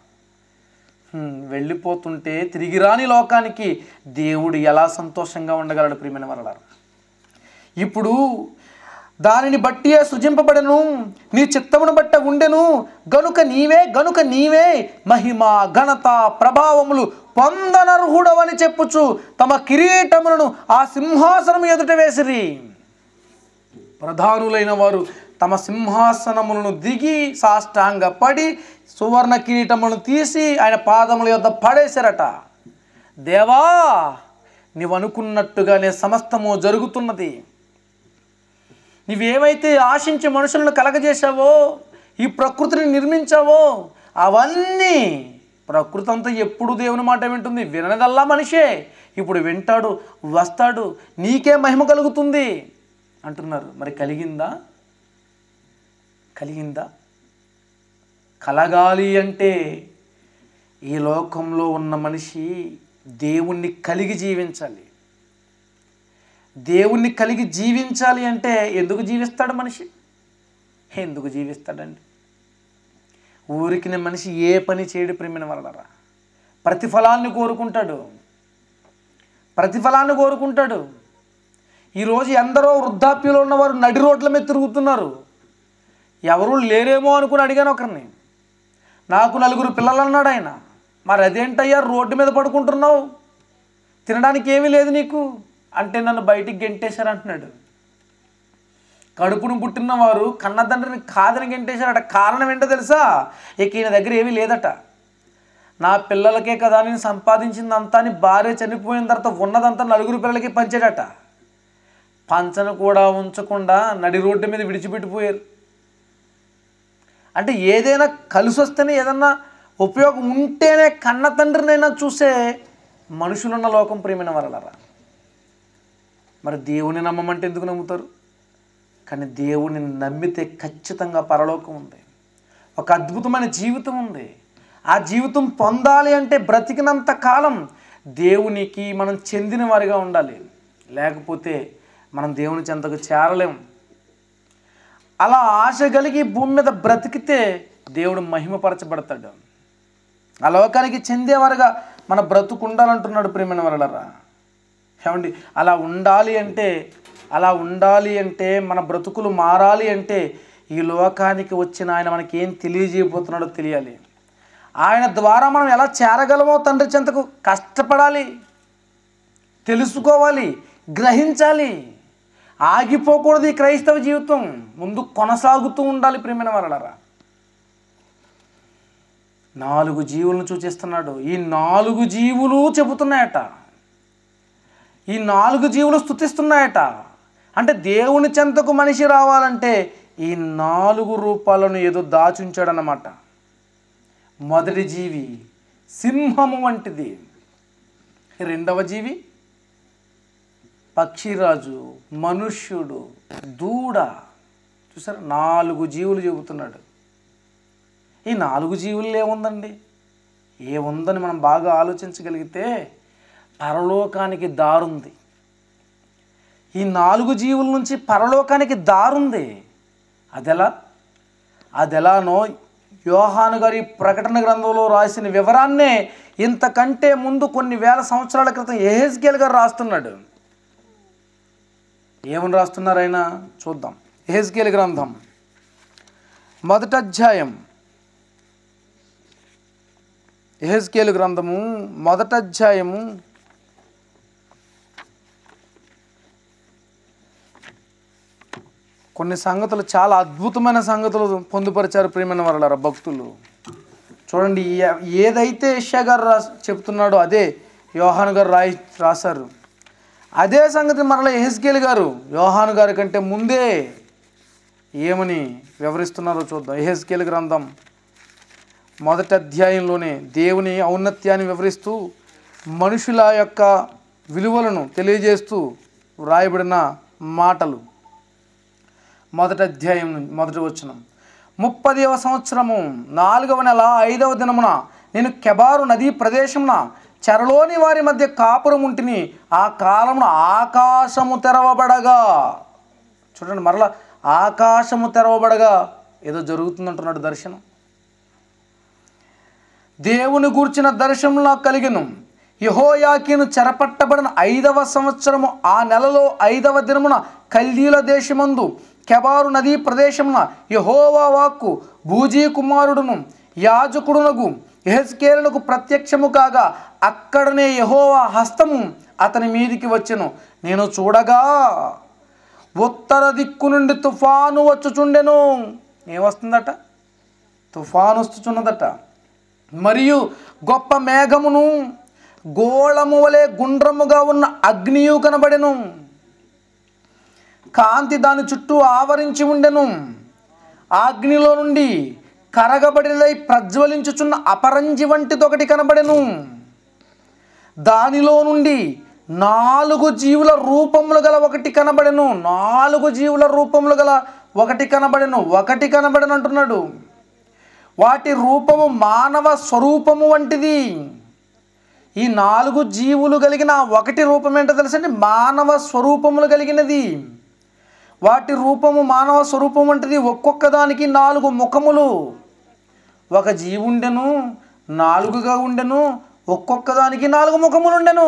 హ్మ్, వెళ్ళిపోతుంటే తిరిగి రాని లోకానికి దేవుడు ఎలా సంతోషంగా ఉండగలడు ప్రియమైన వరలారు ఇప్పుడు దానిని బట్టియే సృజింపబడెను నీ చిత్తమును బట్ట ఉండెను గనుక నీవే గనుక నీవే మహిమ ఘనత ప్రభావములు పొందనర్హుడవని చెప్పుచు తమ కిరీటములను ఆ సింహాసనం ఎదుట వేసిరి ప్రధానులైన వారు తమ సింహాసనములను దిగి సాష్టాంగ పడి సువర్ణ కిరీటములను తీసి ఆయన పాదముల యొద్ద పడేశారట దేవా నీవు అనుకున్నట్టుగానే సమస్తము జరుగుతున్నది నీవేమైతే ఆశించి మనుషులను కలగజేశావో ఈ ప్రకృతిని నిర్మించావో అవన్నీ ప్రకృతి అంతా ఎప్పుడు దేవుని మాట వింటుంది వినదల్లా మనిషే ఇప్పుడు వింటాడు వస్తాడు నీకే మహిమ కలుగుతుంది అంటున్నారు మరి కలిగిందా కలిగిందా కలగాలి అంటే ఈ లోకంలో ఉన్న మనిషి దేవుణ్ణి కలిగి జీవించాలి దేవుణ్ణి కలిగి జీవించాలి అంటే ఎందుకు జీవిస్తాడు మనిషి ఎందుకు జీవిస్తాడండి ఊరికిన మనిషి ఏ పని చేయడు ప్రేమిన వలరా ప్రతిఫలాన్ని కోరుకుంటాడు ప్రతిఫలాన్ని కోరుకుంటాడు ఈరోజు ఎందరో వృద్ధాప్యంలో ఉన్నవారు నడి రోడ్ల మీద తిరుగుతున్నారు ఎవరు లేరేమో అనుకుని అడిగాను ఒకరిని నాకు నలుగురు పిల్లలు అన్నాడు ఆయన మరి అదేంటయ్యా రోడ్డు మీద పడుకుంటున్నావు తినడానికి ఏమీ లేదు నీకు అంటే నన్ను బయటికి గెంటేశారు అంటున్నాడు కడుపును పుట్టిన వారు కన్నదండ్రిని కాదని గెంటేశారట కారణం ఏంటో తెలుసా ఇక ఈయన దగ్గర ఏమీ లేదట నా పిల్లలకే కదా నేను సంపాదించిందంతా అని భార్య చనిపోయిన తర్వాత ఉన్నదంతా నలుగురు పిల్లలకి పంచాడట పంచను కూడా ఉంచకుండా నడి రోడ్డు మీద విడిచిపెట్టిపోయారు అంటే ఏదైనా కలిసి వస్తేనే ఏదన్నా ఉపయోగం ఉంటేనే కన్న తండ్రినైనా చూసే మనుషులున్న లోకం ప్రేమైన వరలరా మరి దేవుని నమ్మమంటే ఎందుకు నమ్ముతారు కానీ దేవుని నమ్మితే ఖచ్చితంగా పరలోకం ఉంది ఒక అద్భుతమైన జీవితం ఉంది ఆ జీవితం పొందాలి అంటే బ్రతికినంత కాలం దేవునికి మనం చెందిన వారిగా ఉండాలి లేకపోతే మనం దేవుని చెంతకు చేరలేం అలా ఆశ కలిగి భూమి మీద బ్రతికితే దేవుడు మహిమపరచబడతాడు ఆ లోకానికి చెందేవారుగా మన బ్రతుకు ఉండాలంటున్నాడు ప్రేమైన వరలరా ఏమండి అలా ఉండాలి అంటే అలా ఉండాలి అంటే మన బ్రతుకులు మారాలి అంటే ఈ లోకానికి వచ్చిన ఆయన మనకి ఏం తెలియజేయబోతున్నాడో తెలియాలి ఆయన ద్వారా మనం ఎలా చేరగలమో తండ్రి చెంతకు కష్టపడాలి తెలుసుకోవాలి గ్రహించాలి ఆగిపోకూడదు ఈ క్రైస్తవ జీవితం ముందు కొనసాగుతూ ఉండాలి ప్రియమైన వాళ్ళరా నాలుగు జీవులను సూచిస్తున్నాడు ఈ నాలుగు జీవులు చెబుతున్నాయట ఈ నాలుగు జీవులు స్థుతిస్తున్నాయట అంటే దేవుని చెంతకు మనిషి రావాలంటే ఈ నాలుగు రూపాలను ఏదో దాచుంచాడనమాట మొదటి జీవి సింహము వంటిది రెండవ జీవి పక్షిరాజు మనుష్యుడు దూడ చూసారా నాలుగు జీవులు చెబుతున్నాడు ఈ నాలుగు జీవుల్లో ఏముందండి ఏముందని మనం బాగా ఆలోచించగలిగితే పరలోకానికి దారుంది ఈ నాలుగు జీవుల నుంచి పరలోకానికి దారుంది అదెలా అదెలానో యోహాను గారి ప్రకటన గ్రంథంలో రాసిన వివరాన్నే ఇంతకంటే ముందు కొన్ని వేల సంవత్సరాల క్రితం ఎహెజ్కేల్ గారు రాస్తున్నాడు ఏమని రాస్తున్నారు ఆయన చూద్దాం ఎహెజ్కేల్ గ్రంథం మొదటి అధ్యాయం ఎహెజ్కేలు గ్రంథము మొదటి అధ్యాయము కొన్ని సంగతులు చాలా అద్భుతమైన సంగతులు పొందుపరిచారు ప్రియమైన వాళ్ళ భక్తులు చూడండి ఏ- ఏదైతే యెషయా గారు రా చెప్తున్నాడో అదే యోహాను గారు రాయి రాశారు అదే సంగతి మరలా ఎహెస్కేల్ గారు యోహాను గారి కంటే ముందే ఏమని వివరిస్తున్నారో చూద్దాం ఎహెస్కేల్ గ్రంథం మొదటి అధ్యాయంలోనే దేవుని ఔన్నత్యాన్ని వివరిస్తూ మనుషుల యొక్క విలువలను తెలియజేస్తూ వ్రాయబడిన మాటలు మొదటి అధ్యాయం నుంచి- మొదటి వచనం ముప్పదవ సంవత్సరము నాలుగవ నెల ఐదవ దినమున నేను కెబారు నదీ ప్రదేశమున చెరలోని వారి మధ్య కాపురం ఉంటిని ఆ కాలమున ఆకాశము తెరవబడగా చూడండి మరలా ఆకాశము తెరవబడగా ఏదో జరుగుతుందంటున్నాడు దర్శనం దేవుని గూర్చిన దర్శనం నాకు కలిగెను యహోయాకీను చెరపట్టబడిన ఐదవ సంవత్సరము ఆ నెలలో ఐదవ దినమున కల్దీల దేశమందు కెబారు నదీ ప్రదేశమున యహోవా వాక్కు భూజీ కుమారుడును యాజకుడునగు ఎహెస్కేలునకు ప్రత్యక్షము కాగా అక్కడనే యహోవా హస్తము అతని మీదికి వచ్చెను నేను చూడగా ఉత్తర దిక్కు నుండి తుఫాను వచ్చుచుండెను ఏమొస్తుందట తుఫాను వస్తుచున్నదట మరియు గొప్ప మేఘమును గోళము వలె గుండ్రముగా ఉన్న అగ్నియు కనబడెను కాంతి దాని చుట్టూ ఆవరించి ఉండెను ఆ అగ్నిలో నుండి కరగబడినదై ప్రజ్వలించుచున్న అపరంజి వంటిదొకటి కనబడెను దానిలో నుండి నాలుగు జీవుల రూపములు గల ఒకటి కనబడెను నాలుగు జీవుల రూపములు గల ఒకటి కనబడెను ఒకటి కనబడెను అంటున్నాడు వాటి రూపము మానవ స్వరూపము వంటిది ఈ నాలుగు జీవులు కలిగిన ఆ ఒకటి రూపం ఏంటో తెలుసండి మానవ స్వరూపములు కలిగినది వాటి రూపము మానవ స్వరూపం వంటిది ఒక్కొక్క దానికి నాలుగు ముఖములు ఒక జీవి ఉండెను నాలుగుగా ఉండెను ఒక్కొక్క దానికి నాలుగు ముఖములు ఉండెను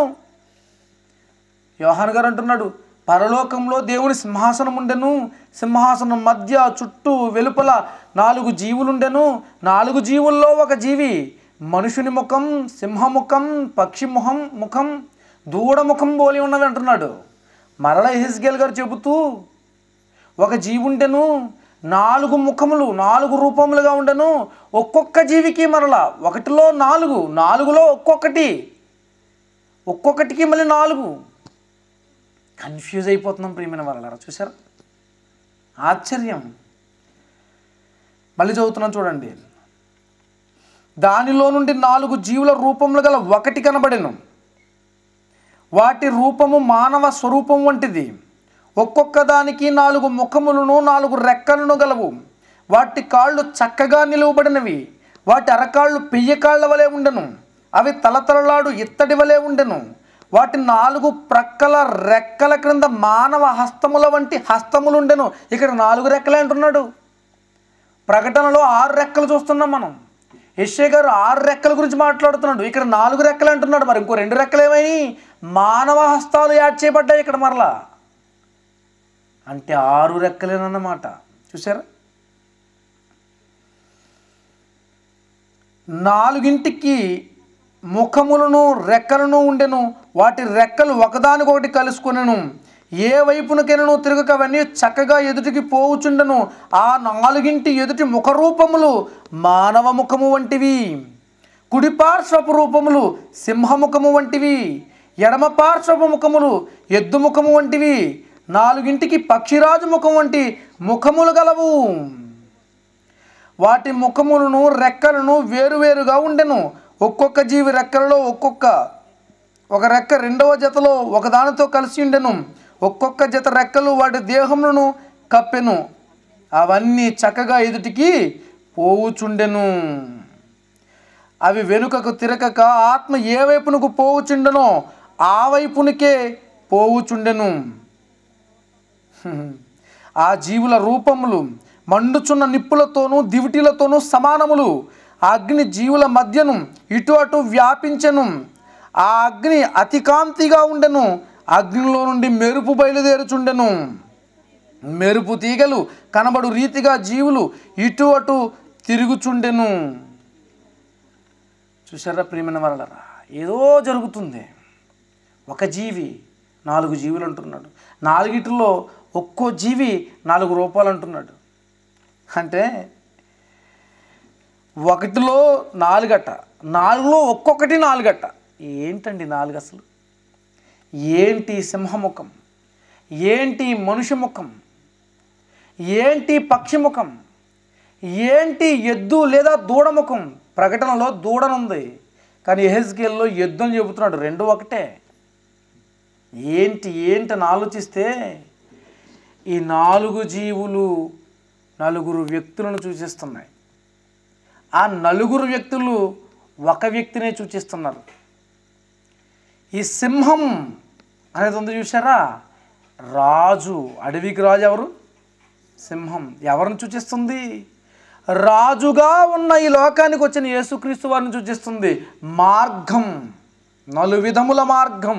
యోహాన్ గారు అంటున్నాడు పరలోకంలో దేవుని సింహాసనం ఉండెను సింహాసనం మధ్య చుట్టూ వెలుపల నాలుగు జీవులుండెను నాలుగు జీవుల్లో ఒక జీవి మనుషుని ముఖం సింహముఖం పక్షి ముఖం ముఖం దూడ ముఖం పోలి ఉన్నవి అంటున్నాడు మరల హిజ్గేల్ గారు చెబుతూ ఒక జీవి ఉండెను నాలుగు ముఖములు నాలుగు రూపములుగా ఉండెను ఒక్కొక్క జీవికి మరల ఒకటిలో నాలుగు నాలుగులో ఒక్కొక్కటి ఒక్కొక్కటికి మళ్ళీ నాలుగు కన్ఫ్యూజ్ అయిపోతున్నాం ప్రియమైన వాళ్ళారా చూసారా ఆశ్చర్యం మళ్ళీ చదువుతున్నాం చూడండి దానిలో నుండి నాలుగు జీవుల రూపములు గల ఒకటి కనబడెను వాటి రూపము మానవ స్వరూపం వంటిది ఒక్కొక్క దానికి నాలుగు ముఖములను నాలుగు రెక్కలను గలవు వాటి కాళ్ళు చక్కగా నిలువబడినవి వాటి అరకాళ్ళు పెయ్యకాళ్ళ వలె ఉండెను అవి తలతలలాడు ఇత్తడి వలె ఉండెను వాటి నాలుగు ప్రక్కల రెక్కల క్రింద మానవ హస్తముల వంటి హస్తములుండెను ఇక్కడ నాలుగు రెక్కలే అంటున్నాడు ప్రకటనలో ఆరు రెక్కలు చూస్తున్నాం మనం యశ్య గారు ఆరు రెక్కల గురించి మాట్లాడుతున్నాడు ఇక్కడ నాలుగు రెక్కలు అంటున్నాడు మరి ఇంకో రెండు రెక్కలు ఏమై మానవ హస్తాలు యాడ్ చేయబడ్డాయి ఇక్కడ మరలా అంటే ఆరు రెక్కలేనన్నమాట చూసారా నాలుగింటికి ముఖములను రెక్కలను ఉండెను వాటి రెక్కలు ఒకదానికొకటి కలుసుకొనెను ఏ వైపునకైనా తిరగక అవన్నీ చక్కగా ఎదుటికి పోవుచుండెను ఆ నాలుగింటి ఎదుటి ముఖరూపములు మానవ ముఖము వంటివి కుడి పార్శ్వపు రూపములు సింహముఖము వంటివి ఎడమ పార్శ్వపు ముఖములు ఎద్దు ముఖము వంటివి నాలుగింటికి పక్షిరాజు ముఖం వంటి ముఖములు గలవు వాటి ముఖములను రెక్కలను వేరువేరుగా ఉండెను ఒక్కొక్క జీవి రెక్కలలో ఒక్కొక్క ఒక రెక్క రెండవ జతలో ఒకదానితో కలిసి ఉండెను ఒక్కొక్క జత రెక్కలు వాటి దేహములను కప్పెను అవన్నీ చక్కగా ఎదుటికి పోవుచుండెను అవి వెనుకకు తిరగక ఆత్మ ఏ వైపునకు పోవుచుండెనో ఆ వైపునికే పోవుచుండెను ఆ జీవుల రూపములు మండుచున్న నిప్పులతోనూ దివిటీలతోనూ సమానములు ఆ అగ్ని జీవుల మధ్యను ఇటు అటు వ్యాపించెను ఆ అగ్ని అతి కాంతిగా ఉండెను అగ్నిలో నుండి మెరుపు బయలుదేరుచుండెను మెరుపు తీగలు కనబడు రీతిగా జీవులు ఇటు అటు తిరుగుచుండెను చూసారా ప్రియమైన వరలరా ఏదో జరుగుతుంది ఒక జీవి నాలుగు జీవులు అంటున్నాడు నాలుగిటిలో ఒక్కో జీవి నాలుగు రూపాయలు అంటున్నాడు అంటే ఒకటిలో నాలుగట నాలుగులో ఒక్కొక్కటి నాలుగట ఏంటండి నాలుగు అసలు ఏంటి సింహముఖం ఏంటి మనుష్య ముఖం ఏంటి పక్షి ముఖం ఏంటి ఎద్దు లేదా దూడముఖం ప్రకటనలో దూడనుంది కానీ ఎహెజ్కేల్లో ఎద్దు అని చెబుతున్నాడు రెండు ఒకటే ఏంటి ఏంటని ఆలోచిస్తే ఈ నాలుగు జీవులు నలుగురు వ్యక్తులను సూచిస్తున్నాయి ఆ నలుగురు వ్యక్తులు ఒక వ్యక్తినే సూచిస్తున్నారు ఈ సింహం అనేది ఉంది చూసారా రాజు అడవికి రాజు ఎవరు సింహం ఎవరిని సూచిస్తుంది రాజుగా ఉన్న ఈ లోకానికి వచ్చిన యేసుక్రీస్తు వారిని సూచిస్తుంది మార్గం నలు విధముల మార్గం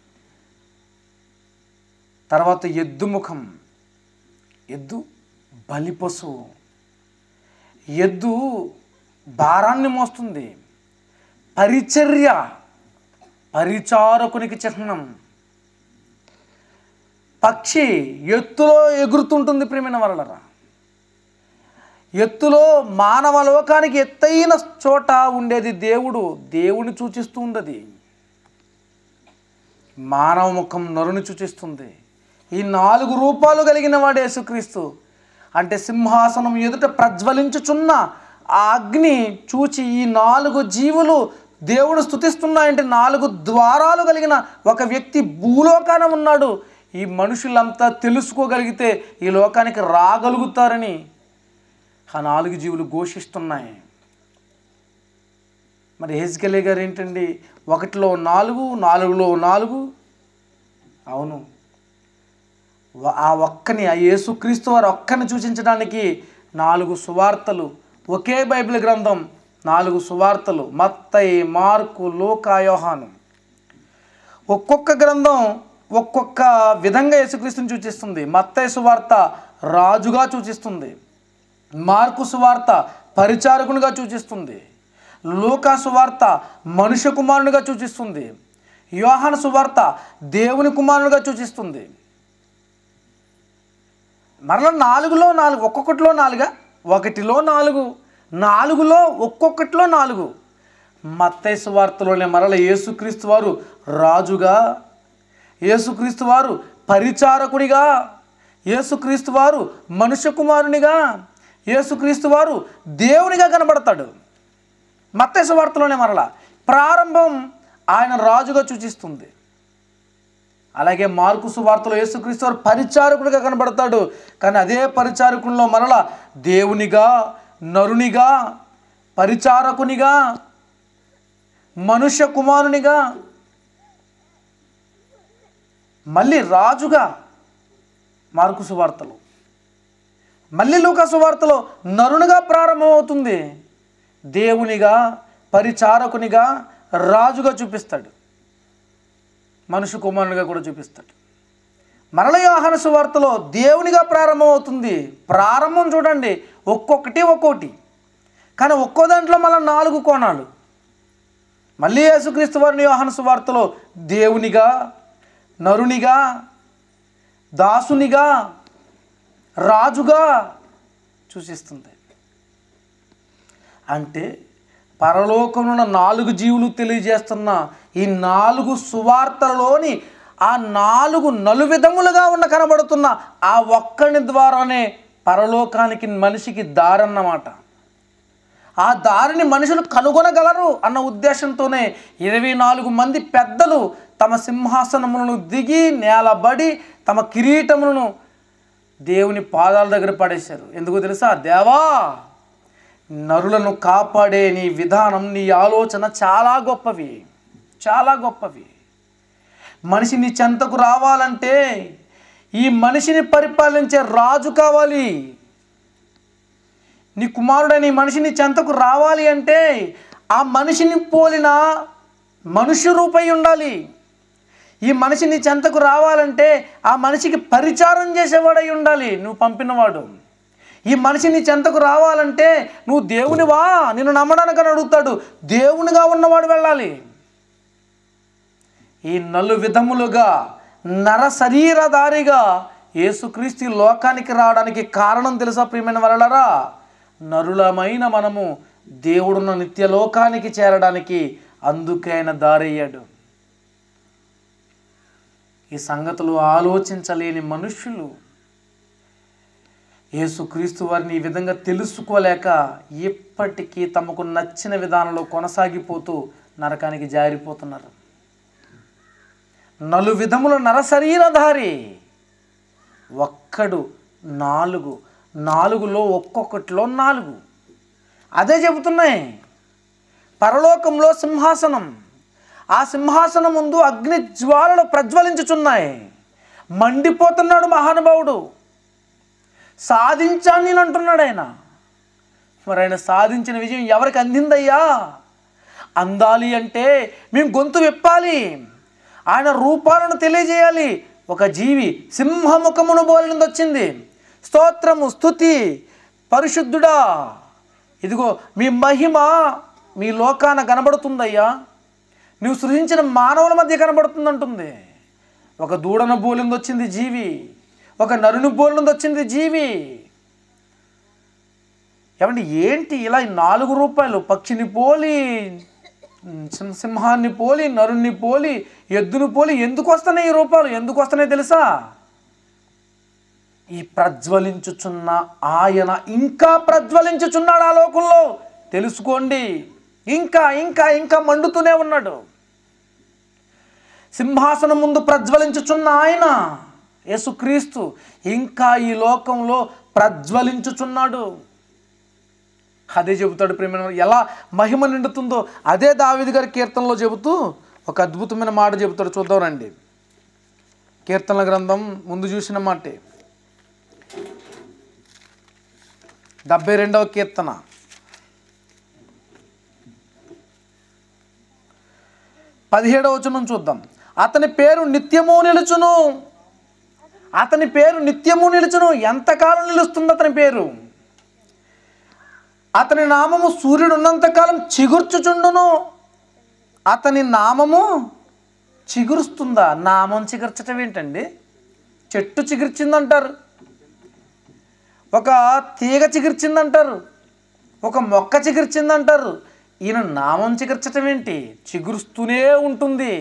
తర్వాత ఎద్దు ముఖం ఎద్దు బలి పశువు ఎద్దు భారాన్ని మోస్తుంది పరిచర్య పరిచారకునికి చిహ్నం పక్షి ఎత్తులో ఎగురుతుంటుంది ప్రేమైన వరలరా ఎత్తులో మానవ లోకానికి ఎత్తైన చోట ఉండేది దేవుడు దేవుని సూచిస్తుంది అది మానవ ముఖం నరుని సూచిస్తుంది ఈ నాలుగు రూపాలు కలిగిన వాడు యేసుక్రీస్తు అంటే సింహాసనం ఎదుట ప్రజ్వలించుచున్న ఆ అగ్ని చూచి ఈ నాలుగు జీవులు దేవుడు స్థుతిస్తున్నాయంటే నాలుగు ద్వారాలు కలిగిన ఒక వ్యక్తి భూలోకాన ఉన్నాడు ఈ మనుషులంతా తెలుసుకోగలిగితే ఈ లోకానికి రాగలుగుతారని ఆ నాలుగు జీవులు ఘోషిస్తున్నాయి మరి హెజ్కెలే గారు ఏంటండి ఒకటిలో నాలుగు నాలుగులో నాలుగు అవును వ- ఆ ఒక్కని ఆ యేసుక్రీస్తు వారు ఒక్కని సూచించడానికి నాలుగు సువార్తలు ఒకే బైబిల్ గ్రంథం నాలుగు సువార్తలు మత్తయి మార్కు లూకా యోహాను ఒక్కొక్క గ్రంథం ఒక్కొక్క విధంగా యేసుక్రీస్తుని సూచిస్తుంది మత్తయి సువార్త రాజుగా సూచిస్తుంది మార్కు సువార్త పరిచారకునిగా సూచిస్తుంది లూకా సువార్త మనుష్య కుమారునిగా సూచిస్తుంది యోహాను సువార్త దేవుని కుమారునిగా సూచిస్తుంది మరలా నాలుగులో నాలుగు ఒక్కొక్కటిలో నాలుగా ఒకటిలో నాలుగు నాలుగులో ఒక్కొక్కటిలో నాలుగు మత్తైసు వార్తలోనే మరల యేసుక్రీస్తు వారు రాజుగా యేసుక్రీస్తు వారు పరిచారకుడిగా యేసుక్రీస్తు వారు మనుష్య కుమారునిగా యేసుక్రీస్తు వారు దేవునిగా కనబడతాడు మత్తైసు వార్తలోనే మరల ప్రారంభం ఆయన రాజుగా సూచిస్తుంది అలాగే మార్కు సువార్తలో యేసుక్రీస్తు వారు పరిచారకుడిగా కనబడతాడు కానీ అదే పరిచారకుల్లో మరల దేవునిగా నరునిగా పరిచారకునిగా మనుష్య కుమారునిగా మళ్ళీ రాజుగా మార్కు సువార్తలు మళ్ళీ లూకా సువార్తలో నరునిగా ప్రారంభమవుతుంది దేవునిగా పరిచారకునిగా రాజుగా చూపిస్తాడు మనుషు కుమారునిగా కూడా చూపిస్తాడు మరల యోహాను సువార్తలో దేవునిగా ప్రారంభమవుతుంది ప్రారంభం చూడండి ఒక్కొక్కటి ఒక్కొక్కటి కానీ ఒక్కో దాంట్లో మళ్ళీ నాలుగు కోణాలు మళ్ళీ యేసుక్రీస్తు వారిని యోహాను సువార్తలో దేవునిగా నరునిగా దాసునిగా రాజుగా సూచిస్తుంది అంటే పరలోకంలో ఉన్న నాలుగు జీవులు తెలియజేస్తున్న ఈ నాలుగు సువార్తలలోని ఆ నాలుగు నలువిధములుగా ఉన్న కనబడుతున్న ఆ ఒక్కని ద్వారానే పరలోకానికి మనిషికి దారన్నమాట ఆ దారిని మనుషులు కనుగొనగలరు అన్న ఉద్దేశంతోనే ఇరవై నాలుగు మంది పెద్దలు తమ సింహాసనములను దిగి నేలబడి తమ కిరీటములను దేవుని పాదాల దగ్గర పడేశారు ఎందుకు తెలుసా దేవా నరులను కాపాడే నీ విధానం నీ ఆలోచన చాలా గొప్పవి చాలా గొప్పవి మనిషి నీ చెంతకు రావాలంటే ఈ మనిషిని పరిపాలించే రాజు కావాలి నీ కుమారుడని ఈ మనిషిని చెంతకు రావాలి అంటే ఆ మనిషిని పోలిన మనుష్య రూపై ఉండాలి ఈ మనిషి నీ చెంతకు రావాలంటే ఆ మనిషికి పరిచారం చేసేవాడై ఉండాలి నువ్వు పంపినవాడు ఈ మనిషి నీ చెంతకు రావాలంటే నువ్వు దేవునివా నిన్ను నమ్మడానికి అని అడుగుతాడు దేవునిగా ఉన్నవాడు వెళ్ళాలి ఈ నలు విధములుగా నర శరీరధారిగా యేసుక్రీస్తు ఈ లోకానికి రావడానికి కారణం తెలుసా ప్రియమైన వలలరా నరులమైన మనము దేవుడున్న నిత్యలోకానికి చేరడానికి అందుకే ఆయన దారయ్యాడు ఈ సంగతులు ఆలోచించలేని మనుష్యులు యేసుక్రీస్తు వారిని ఈ విధంగా తెలుసుకోలేక ఇప్పటికీ తమకు నచ్చిన విధానంలో కొనసాగిపోతూ నరకానికి జారిపోతున్నారు నలు విధముల నరశరీరధారి ఒక్కడు నాలుగు నాలుగులో ఒక్కొక్కటిలో నాలుగు అదే చెబుతున్నాయి పరలోకంలో సింహాసనం ఆ సింహాసనం ముందు అగ్ని జ్వాలలు ప్రజ్వలించుచున్నాయి మండిపోతున్నాడు మహానుభావుడు సాధించాను నేను అంటున్నాడు ఆయన మరి ఆయన సాధించిన విజయం ఎవరికి అందిందయ్యా అందాలి అంటే మేము గొంతు విప్పాలి ఆయన రూపాలను తెలియజేయాలి ఒక జీవి సింహముఖమును బోలినది వచ్చింది స్తోత్రము స్థుతి పరిశుద్ధుడా ఇదిగో మీ మహిమ మీ లోకాన కనబడుతుందయ్యా నువ్వు సృజించిన మానవుల మధ్య కనబడుతుందంటుంది ఒక దూడను బోలింది వచ్చింది జీవి ఒక నరుని బోలింది వచ్చింది జీవి ఏమండి ఏంటి ఇలా ఈ నాలుగు రూపాయలు పక్షిని పోలి సింహ- సింహాన్ని పోలి నరుణ్ణి పోలి ఎద్దును పోలి ఎందుకు వస్తున్నాయి ఈ రూపాలు ఎందుకు వస్తున్నాయి తెలుసా ఈ ప్రజ్వలించుచున్న ఆయన ఇంకా ప్రజ్వలించుచున్నాడు ఆ లోకంలో తెలుసుకోండి ఇంకా ఇంకా ఇంకా మండుతూనే ఉన్నాడు సింహాసనం ముందు ప్రజ్వలించుచున్న ఆయన యేసుక్రీస్తు ఇంకా ఈ లోకంలో ప్రజ్వలించుచున్నాడు అదే చెబుతాడు ప్రేమ ఎలా మహిమ నిండుతుందో అదే దావిది గారి కీర్తనలో చెబుతూ ఒక అద్భుతమైన మాట చెబుతాడు చూద్దాం రండి కీర్తనల గ్రంథం ముందు చూసిన మాటే డెబ్బై రెండవ కీర్తన పదిహేడవ వచనం చూద్దాం అతని పేరు నిత్యము నిలుచును అతని పేరు నిత్యము నిలుచును ఎంతకాలం నిలుస్తుంది అతని పేరు అతని నామము సూర్యుడు ఉన్నంతకాలం చిగుర్చుచుండును అతని నామము చిగురుస్తుందా నామం చిగుర్చటం ఏంటండి చెట్టు చిగుర్చిందంటారు ఒక తీగ చిగుర్చిందంటారు ఒక మొక్క చిగుర్చిందంటారు ఈయన నామం చిగుర్చటం ఏంటి చిగురుస్తూనే ఉంటుంది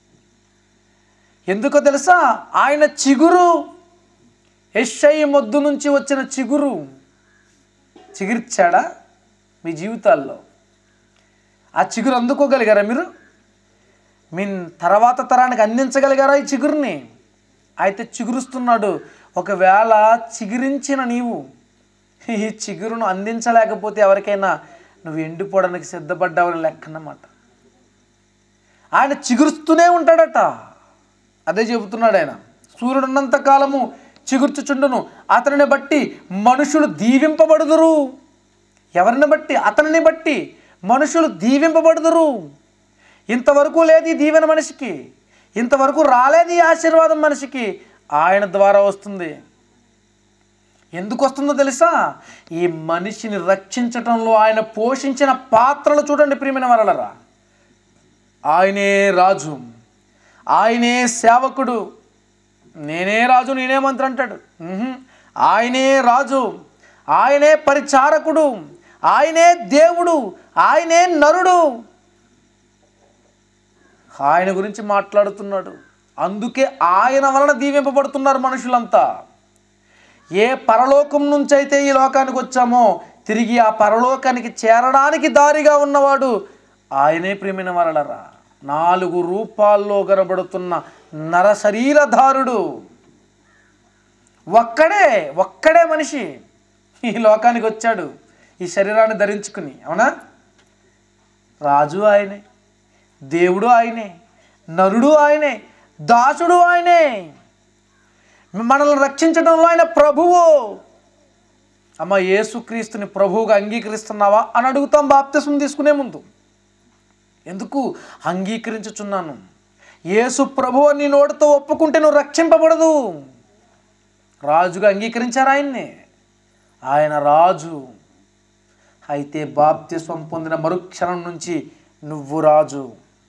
ఎందుకో తెలుసా ఆయన చిగురు ఎస్ఐ మొద్దు నుంచి వచ్చిన చిగురు చిగురిచ్చాడా మీ జీవితాల్లో ఆ చిగురు అందుకోగలిగారా మీరు మీ తర్వాత తరానికి అందించగలిగారా ఈ చిగురుని అయితే చిగురుస్తున్నాడు ఒకవేళ చిగురించిన నీవు ఈ చిగురును అందించలేకపోతే ఎవరికైనా నువ్వు ఎండిపోవడానికి సిద్ధపడ్డావని లెక్కన్నమాట ఆయన చిగురుస్తూనే ఉంటాడట అదే చెబుతున్నాడు ఆయన సూర్యుడు ఉన్నంత కాలము చిగుర్చుచుండును అతనిని బట్టి మనుషులు దీవింపబడుదురు ఎవరిని బట్టి అతనిని బట్టి మనుషులు దీవింపబడుదురు ఇంతవరకు లేదు ఈ దీవెన మనిషికి ఇంతవరకు రాలేదు ఈ ఆశీర్వాదం మనిషికి ఆయన ద్వారా వస్తుంది ఎందుకు వస్తుందో తెలుసా ఈ మనిషిని రక్షించటంలో ఆయన పోషించిన పాత్రలు చూడండి ప్రియమైన వరలరా ఆయనే రాజు ఆయనే సేవకుడు నేనే రాజు నేనే మంత్రి అంటాడు ఉహుం. ఆయనే రాజు ఆయనే పరిచారకుడు ఆయనే దేవుడు ఆయనే నరుడు ఆయన గురించి మాట్లాడుతున్నాడు అందుకే ఆయన వలన దీవింపబడుతున్నారు మనుషులంతా ఏ పరలోకం నుంచి అయితే ఈ లోకానికి వచ్చామో తిరిగి ఆ పరలోకానికి చేరడానికి దారిగా ఉన్నవాడు ఆయనే ప్రేమిన వరలరా నాలుగు రూపాల్లో కనబడుతున్న నర శరీరధారుడు ఒక్కడే ఒక్కడే మనిషి ఈ లోకానికి వచ్చాడు ఈ శరీరాన్ని ధరించుకుని అవునా రాజు ఆయనే దేవుడు ఆయనే నరుడు ఆయనే దాసుడు ఆయనే మనల్ని రక్షించడంలో ఆయన ప్రభువు అమ్మ యేసుక్రీస్తుని ప్రభువుగా అంగీకరిస్తున్నావా అని అడుగుతాం బాప్తిసం తీసుకునే ముందు ఎందుకు అంగీకరించుచున్నాను యేసు ప్రభు అని నీ నోటితో ఒప్పుకుంటే నువ్వు రక్షింపబడదు రాజుగా అంగీకరించారు ఆయన్ని ఆయన రాజు అయితే బాప్తిస్వం పొందిన మరుక్షణం నుంచి నువ్వు రాజు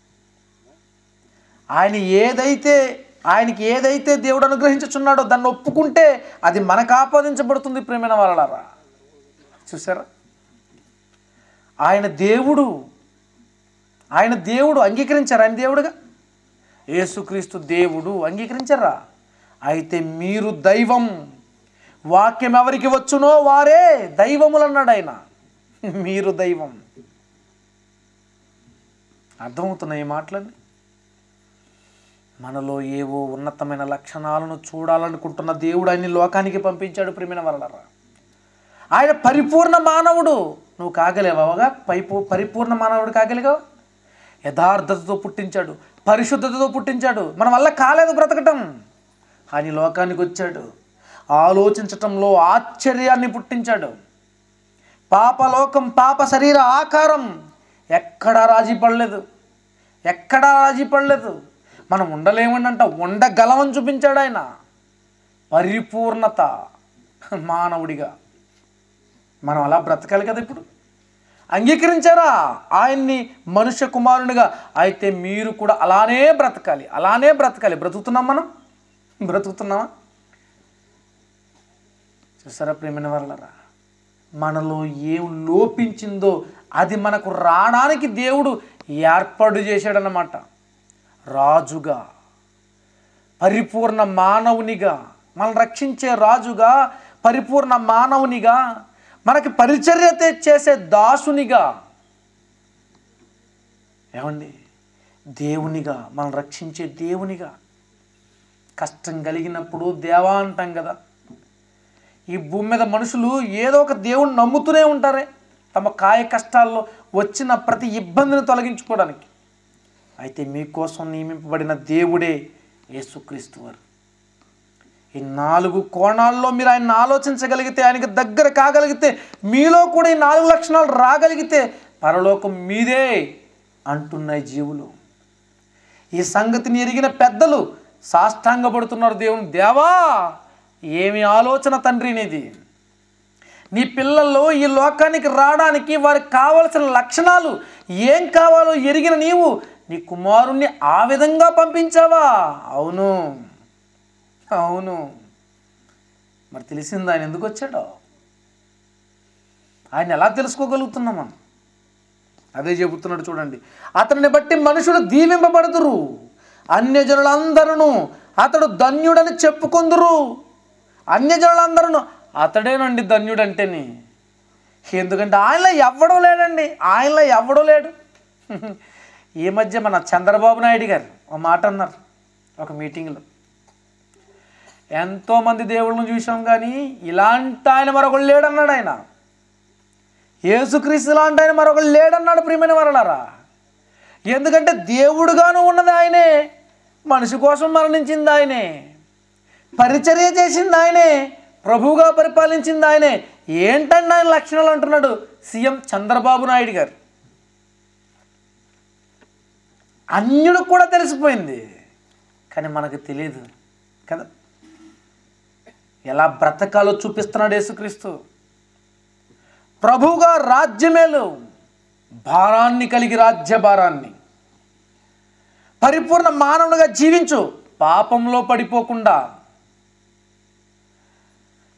ఆయన ఏదైతే ఆయనకి ఏదైతే దేవుడు అనుగ్రహించుచున్నాడో దాన్ని ఒప్పుకుంటే అది మనకు ఆపాదించబడుతుంది ప్రేమైన వాళ్ళరా చూసారా ఆయన దేవుడు ఆయన దేవుడు అంగీకరించారు ఆయన దేవుడుగా యేసుక్రీస్తు దేవుడు అంగీకరించారా అయితే మీరు దైవం వాక్యం ఎవరికి వచ్చునో వారే దైవములు అన్నాడు ఆయన మీరు దైవం అర్థమవుతున్నాయి ఈ మాటలన్నీ మనలో ఏవో ఉన్నతమైన లక్షణాలను చూడాలనుకుంటున్న దేవుడు ఆయన్ని లోకానికి పంపించాడు ప్రేమిన వలనరా ఆయన పరిపూర్ణ మానవుడు నువ్వు కాగలేవాగా పైపు పరిపూర్ణ మానవుడు కాగలిగా యథార్థతతో పుట్టించాడు పరిశుద్ధతతో పుట్టించాడు మన వల్ల కాలేదు బ్రతకటం ఆయన లోకానికి వచ్చాడు ఆలోచించటంలో ఆశ్చర్యాన్ని పుట్టించాడు పాపలోకం పాప శరీర ఆకారం ఎక్కడా రాజీ పడలేదు ఎక్కడా రాజీ పడలేదు మనం ఉండలేమంట ఉండగలమని చూపించాడు ఆయన పరిపూర్ణత మానవుడిగా మనం అలా బ్రతకాలి కదా ఇప్పుడు అంగీకరించారా ఆయన్ని మనుష్య కుమారునిగా అయితే మీరు కూడా అలానే బ్రతకాలి అలానే బ్రతకాలి బ్రతుకుతున్నాం మనం బ్రతుకుతున్నామా చూసారా ప్రేమిన వాళ్ళరా మనలో ఏం లోపించిందో అది మనకు రావడానికి దేవుడు ఏర్పాటు చేశాడనమాట రాజుగా పరిపూర్ణ మానవునిగా మనం రక్షించే రాజుగా పరిపూర్ణ మానవునిగా మనకి పరిచర్య చేసే దాసునిగా ఏమండి దేవునిగా మనం రక్షించే దేవునిగా కష్టం కలిగినప్పుడు దేవా అంటాం కదా ఈ భూమి మీద మనుషులు ఏదో ఒక దేవుణ్ణి నమ్ముతూనే ఉంటారే తమ కాయ కష్టాల్లో వచ్చిన ప్రతి ఇబ్బందిని తొలగించుకోవడానికి అయితే మీకోసం నియమింపబడిన దేవుడే యేసుక్రీస్తు వారు ఈ నాలుగు కోణాల్లో మీరు ఆయన ఆలోచించగలిగితే ఆయనకి దగ్గర కాగలిగితే మీలో కూడా ఈ నాలుగు లక్షణాలు రాగలిగితే పరలోకం మీదే అంటున్నాయి జీవులు ఈ సంగతిని ఎరిగిన పెద్దలు సాష్టాంగపడుతున్నారు దేవుని దేవా ఏమి ఆలోచన తండ్రి నీది నీ పిల్లల్లో ఈ లోకానికి రావడానికి వారికి కావలసిన లక్షణాలు ఏం కావాలో ఎరిగిన నీవు నీ కుమారుణ్ణి ఆ విధంగా పంపించావా అవును అవును మరి తెలిసింది ఆయన ఎందుకు వచ్చాడో ఆయన ఎలా తెలుసుకోగలుగుతున్నాం మనం అదే చెబుతున్నాడు చూడండి అతనిని బట్టి మనుషులు దీవింపబడుతురు అన్యజనులందరూ అతడు ధన్యుడని చెప్పుకొందురు అన్యజనులందరూ అతడేనండి ధన్యుడంటేని ఎందుకంటే ఆయనలో ఎవ్వడూ లేడండి ఆయనలో ఎవ్వడూ లేడు ఈ మధ్య మన చంద్రబాబు నాయుడు గారు ఒక మాట అన్నారు ఒక మీటింగ్లో ఎంతోమంది దేవుళ్ళను చూసాం కానీ ఇలాంటి ఆయన మరొకడు లేడన్నాడు ఆయన యేసుక్రీస్తు లాంటి ఆయన మరొకడు లేడన్నాడు ప్రియమైన వరలారా ఎందుకంటే దేవుడుగాను ఉన్నది ఆయనే మనిషి కోసం మరణించింది ఆయనే పరిచర్య చేసింది ఆయనే ప్రభువుగా పరిపాలించింది ఆయనే ఏంటండి ఆయన లక్షణాలు అంటున్నాడు సీఎం చంద్రబాబు నాయుడు గారు అన్యుడు కూడా తెలిసిపోయింది కానీ మనకు తెలియదు కదా ఎలా బ్రతకాలో చూపిస్తున్నాడు యేసుక్రీస్తు ప్రభువుగా రాజ్యమేలు భారాన్ని కలిగి రాజ్య భారాన్ని పరిపూర్ణ మానవునిగా జీవించు పాపంలో పడిపోకుండా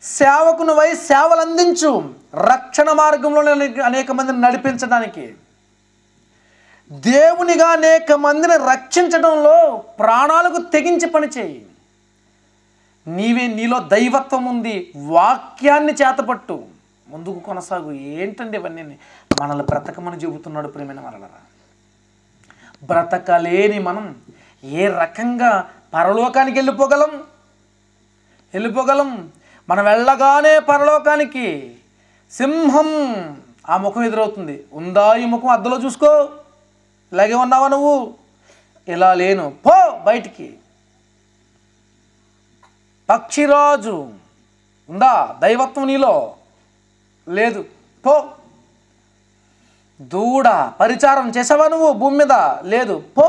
సేవకును వై సేవలు అందించు రక్షణ మార్గంలో అనేక మందిని నడిపించడానికి దేవునిగా అనేక మందిని రక్షించడంలో ప్రాణాలకు తెగించి పనిచేయి నీవే నీలో దైవత్వం ఉంది వాక్యాన్ని చేతపట్టు ముందుకు కొనసాగు ఏంటండి ఇవన్నీ మనల్ని బ్రతకమని చెబుతున్నాడు ప్రేమైన మరలరా బ్రతకలేని మనం ఏ రకంగా పరలోకానికి వెళ్ళిపోగలం వెళ్ళిపోగలం మనం వెళ్ళగానే పరలోకానికి సింహం ఆ ముఖం ఎదురవుతుంది ఉందా ఈ ముఖం అద్దంలో చూసుకో ఇలాగే ఉన్నావా నువ్వు ఇలా లేను పో బయటికి పక్షిరాజు ఉందా దైవత్వం నీలో లేదు పో దూడ పరిచారం చేసావా నువ్వు భూమి మీద లేదు పో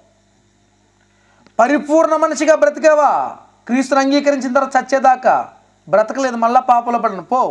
పరిపూర్ణ మనిషిగా బ్రతికావా క్రీస్తుని అంగీకరించిన తర్వాత చచ్చేదాకా బ్రతకలేదు మళ్ళా పాపలో పడిన పో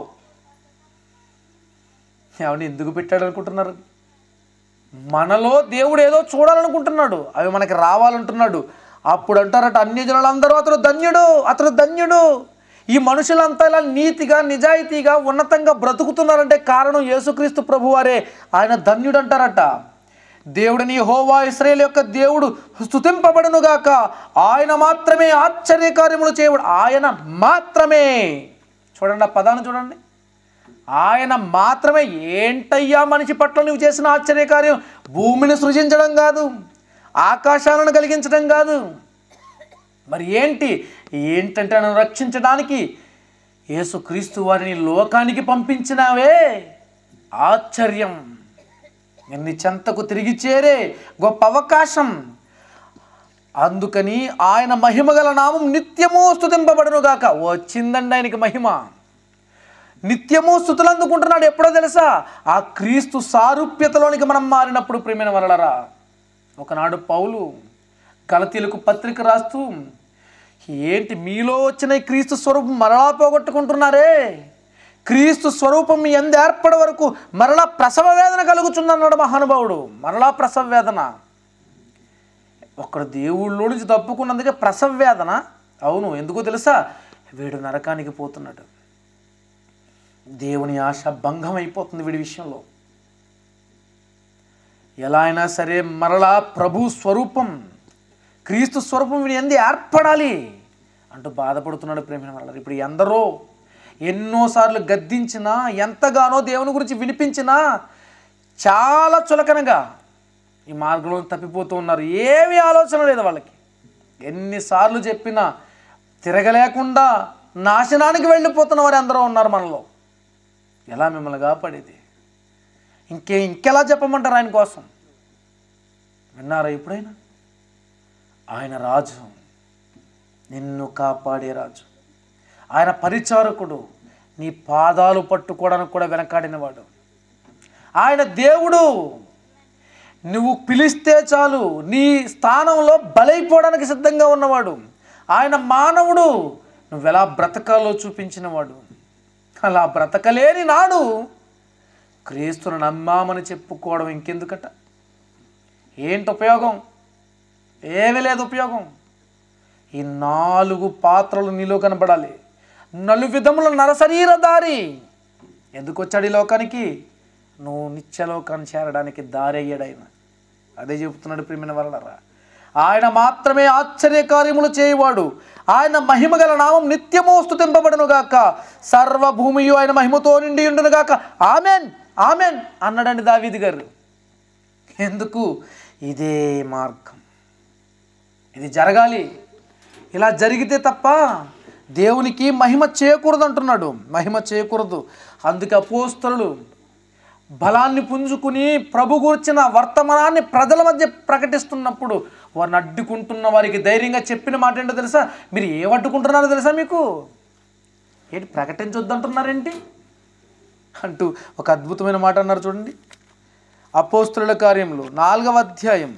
ఎవరిని ఎందుకు పెట్టాడు అనుకుంటున్నారు మనలో దేవుడు ఏదో చూడాలనుకుంటున్నాడు అవి మనకి రావాలంటున్నాడు అప్పుడు అంటారట అన్ని జనులందరూ అతడు ధన్యుడు అతడు ధన్యుడు ఈ మనుషులంతా ఇలా నీతిగా నిజాయితీగా ఉన్నతంగా బ్రతుకుతున్నారంటే కారణం యేసుక్రీస్తు ప్రభువారే ఆయన ధన్యుడు అంటారట దేవుడిని హోవా ఇస్రాయేల్ యొక్క దేవుడు స్తుతింపబడునుగాక ఆయన మాత్రమే ఆశ్చర్యకార్యములు చేయబడు ఆయన మాత్రమే చూడండి ఆ పదాన్ని చూడండి ఆయన మాత్రమే ఏంటయ్యా మనిషి పట్ల నువ్వు చేసిన ఆశ్చర్యకార్యం భూమిని సృజించడం కాదు ఆకాశాలను కలిగించడం కాదు మరి ఏంటి ఏంటంటే నన్ను రక్షించడానికి యేసుక్రీస్తు వారిని లోకానికి పంపించినావే ఆశ్చర్యం ఎన్ని చెంతకు తిరిగి చేరే గొప్ప అవకాశం అందుకని ఆయన మహిమగల నామం నిత్యము స్తుతింపబడునుగాక వచ్చిందండి ఆయనకి మహిమ నిత్యము స్థుతులు అందుకుంటున్నాడు ఎప్పుడో తెలుసా ఆ క్రీస్తు సారూప్యతలోనికి మనం మారినప్పుడు ప్రేమైన వరలరా ఒకనాడు పౌలు గలతీలకు పత్రిక రాస్తూ ఏంటి మీలో వచ్చిన ఈ క్రీస్తు స్వరూపం మరలా పోగొట్టుకుంటున్నారే క్రీస్తు స్వరూపం మీ ఎందు ఏర్పడే వరకు మరలా ప్రసవ వేదన కలుగుతుందన్నాడు మహానుభావుడు మరలా ప్రసవ వేదన ఒకడు దేవుళ్ళో నుంచి తప్పుకున్నందుకే ప్రసవ వేదన అవును ఎందుకో తెలుసా వీడు నరకానికి పోతున్నాడు దేవుని ఆశ భంగం అయిపోతుంది వీడి విషయంలో ఎలా అయినా సరే మరలా ప్రభు స్వరూపం క్రీస్తు స్వరూపం వీడి ఎందు ఏర్పడాలి అంటూ బాధపడుతున్నాడు ప్రేమ వల్ల ఇప్పుడు ఎందరో ఎన్నోసార్లు గద్దించినా ఎంతగానో దేవుని గురించి వినిపించినా చాలా చులకనగా ఈ మార్గంలో తప్పిపోతూ ఉన్నారు ఏమీ ఆలోచన లేదు వాళ్ళకి ఎన్నిసార్లు చెప్పినా తిరగలేకుండా నాశనానికి వెళ్ళిపోతున్న వారు ఎందరో ఉన్నారు మనలో ఎలా మిమ్మల్ని కాపాడేది ఇంకే ఇంకెలా చెప్పమంటారు ఆయన కోసం విన్నారా ఎప్పుడైనా ఆయన రాజు నిన్ను కాపాడే రాజు ఆయన పరిచారకుడు నీ పాదాలు పట్టుకోవడానికి కూడా వెనకాడినవాడు ఆయన దేవుడు నువ్వు పిలిస్తే చాలు నీ స్థానంలో బలైపోవడానికి సిద్ధంగా ఉన్నవాడు ఆయన మానవుడు నువ్వు ఎలా బ్రతకాలో చూపించినవాడు అలా బ్రతకలేని నాడు క్రీస్తును నమ్మామని చెప్పుకోవడం ఇంకెందుకట ఏంటి ఉపయోగం ఏమీ లేదు ఉపయోగం ఈ నాలుగు పాత్రలు నీలో కనబడాలి నలు విధముల నరశరీర దారి ఎందుకు వచ్చాడు ఈ లోకానికి నువ్వు నిత్యలోకాన్ని చేరడానికి దారి అయ్యాడు ఆయన అదే చెబుతున్నాడు ప్రియమైన వలనరా ఆయన మాత్రమే ఆశ్చర్యకార్యములు చేయవాడు ఆయన మహిమగల నామం నిత్యము స్తుతింపబడునుగాక సర్వభూమియు ఆయన మహిమతో నిండి ఉండునుగాక ఆమెన్ ఆమెన్ అన్నాడండి దావీది గారు ఎందుకు ఇదే మార్గం ఇది జరగాలి ఇలా జరిగితే తప్ప దేవునికి మహిమ చేయకూడదు అంటున్నాడు మహిమ చేయకూడదు అందుకే అపోస్తలు బలాన్ని పుంజుకుని ప్రభు గురించిన వర్తమానాన్ని ప్రజల మధ్య ప్రకటిస్తున్నప్పుడు వారిని అడ్డుకుంటున్న వారికి ధైర్యంగా చెప్పిన మాట ఏంటో తెలుసా మీరు ఏం అడ్డుకుంటున్నారో తెలుసా మీకు ఏంటి ప్రకటించొద్దంటున్నారేంటి అంటూ ఒక అద్భుతమైన మాట అన్నారు చూడండి అపోస్తుల కార్యములు నాలుగవ అధ్యాయం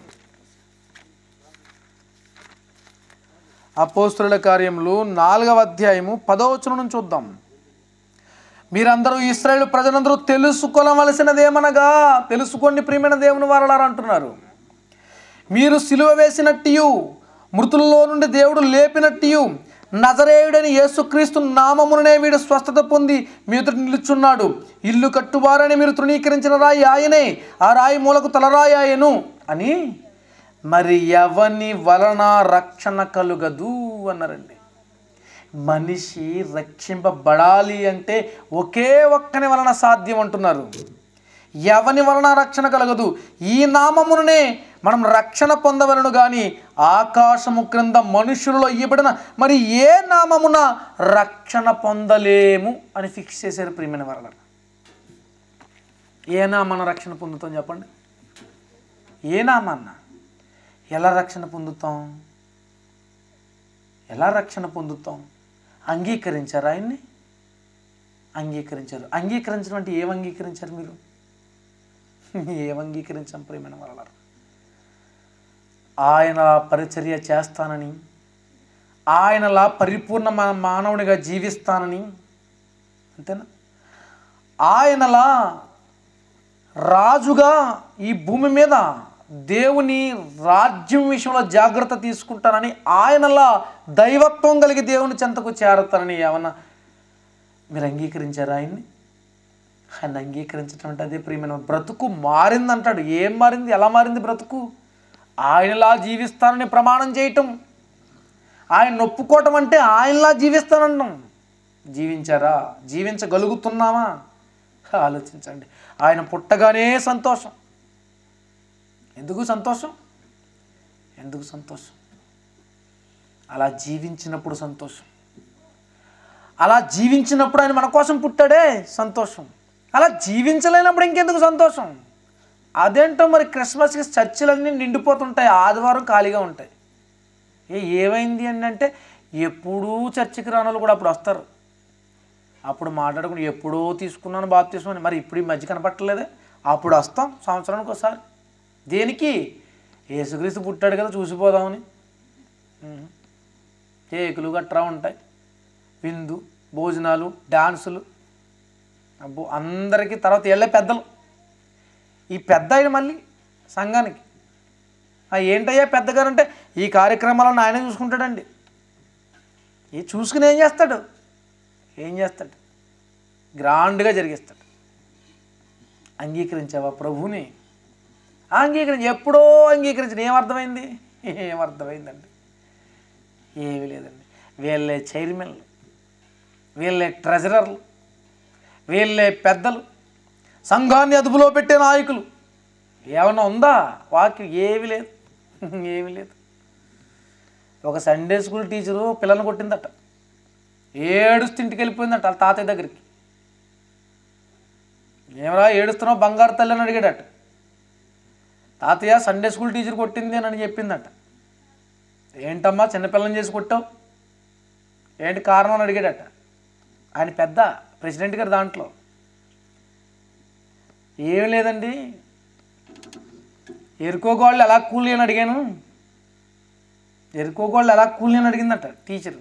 అపోస్తుల కార్యములు నాలుగవ అధ్యాయము పదవచనం నుంచి చూద్దాం మీరందరూ ఇస్రాయేల్ ప్రజలందరూ తెలుసుకోవలసినదేమనగా తెలుసుకోండి ప్రియమైన దేవుని వారలారా అంటున్నారు మీరు సిలువ వేసినట్టియు మృతుల్లో నుండి దేవుడు లేపినట్టియు నజరేయుడని యేసుక్రీస్తు నామముననే వీడు స్వస్థత పొంది మీ ఎదుట నిలుచున్నాడు ఇల్లు కట్టువారని మీరు తృణీకరించిన రాయి ఆయనే ఆ రాయి మూలకు తలరాయి ఆయను అని మరి ఎవని వలన రక్షణ కలుగదు అన్నారండి మనిషి రక్షింపబడాలి అంటే ఒకే ఒక్కని వలన సాధ్యం అంటున్నారు ఎవని వలన రక్షణ కలగదు ఈ నామముననే మనం రక్షణ పొందవలను కానీ ఆకాశము క్రింద మనుషులలో ఇవ్వబడిన మరి ఏ నామమున రక్షణ పొందలేము అని ఫిక్స్ చేశారు ప్రియమైన వలన ఏ నామన రక్షణ పొందుతాం చెప్పండి ఏ నామన్న ఎలా రక్షణ పొందుతాం ఎలా రక్షణ పొందుతాం అంగీకరించారు ఆయన్ని అంగీకరించారు అంగీకరించడం అంటే ఏం అంగీకరించారు మీరు ఏం అంగీకరించాం ప్రేమైన వల్ల ఆయన పరిచర్య చేస్తానని ఆయనలా పరిపూర్ణ మా- మానవునిగా జీవిస్తానని అంతేనా ఆయనలా రాజుగా ఈ భూమి మీద దేవుని రాజ్యం విషయంలో జాగ్రత్త తీసుకుంటానని ఆయనలా దైవత్వం కలిగి దేవుని చెంతకు చేరతానని ఏమన్నా మీరు అంగీకరించారా ఆయన్ని ఆయన అంగీకరించడం అంటే అదే ప్రియమైన బ్రతుకు మారిందంటాడు ఏం మారింది ఎలా మారింది బ్రతుకు ఆయనలా జీవిస్తానని ప్రమాణం చేయటం ఆయన ఒప్పుకోవటం అంటే ఆయనలా జీవిస్తానంటాం జీవించారా జీవించగలుగుతున్నామా ఆలోచించండి ఆయన పుట్టగానే సంతోషం ఎందుకు సంతోషం ఎందుకు సంతోషం అలా జీవించినప్పుడు సంతోషం అలా జీవించినప్పుడు ఆయన మన కోసం పుట్టాడే సంతోషం అలా జీవించలేనప్పుడు ఇంకెందుకు సంతోషం అదేంటో మరి క్రిస్మస్కి చర్చిలన్నీ నిండిపోతుంటాయి ఆదివారం ఖాళీగా ఉంటాయి ఏ ఏమైంది అని అంటే ఎప్పుడూ చర్చికి రాని వాళ్ళు కూడా అప్పుడు వస్తారు అప్పుడు మాట్లాడుకుని ఎప్పుడో తీసుకున్నాను బాప్తీసం మరి ఇప్పుడు ఈ మధ్య కనపట్టలేదే అప్పుడు వస్తాం సంవత్సరానికి ఒకసారి దేనికి యేసుక్రీస్తు పుట్టాడు కదా చూసిపోదామని ఉహు. కేకులు గట్రా ఉంటాయి విందు భోజనాలు డాన్సులు అబ్బో అందరికీ తర్వాత వెళ్ళే పెద్దలు ఈ పెద్ద ఆయన మళ్ళీ సంఘానికి ఆ ఏంటయ్యా పెద్దగారు అంటే ఈ కార్యక్రమాలను ఆయనే చూసుకుంటాడండి ఈ చూసుకుని ఏం చేస్తాడు ఏం చేస్తాడు గ్రాండ్గా జరిగిస్తాడు అంగీకరించావా ప్రభుని అంగీకరించి ఎప్పుడో అంగీకరించిన ఏమర్థమైంది ఏమర్థమైందండి ఏమీ లేదండి వీళ్ళే చైర్మన్లు వీళ్ళే ట్రెజరర్లు వీళ్ళే పెద్దలు సంఘాన్ని అదుపులో పెట్టే నాయకులు ఏమన్నా ఉందా వాక్యం ఏమీ లేదు ఏమీ లేదు ఒక సండే స్కూల్ టీచరు పిల్లల్ని కొట్టిందట ఏడుస్తూ ఇంటికి వెళ్ళిపోయిందట వాళ్ళ తాతయ్య దగ్గరికి ఏమరా ఏడుస్తున్నావు బంగారు తల్లి అని అడిగాడట తాతయ్య సండే స్కూల్ టీచర్ కొట్టింది అని చెప్పిందట ఏంటమ్మా చిన్నపిల్లని చేసి కొట్టావు ఏంటి కారణం అని అడిగాడట ఆయన పెద్ద ప్రెసిడెంట్ గారు దాంట్లో ఏం లేదండి ఎరుకోగోళ్ళు ఎలా కూలి అని అడిగాను ఎరుకోగోళ్ళు ఎలా కూలి అని అడిగిందట టీచర్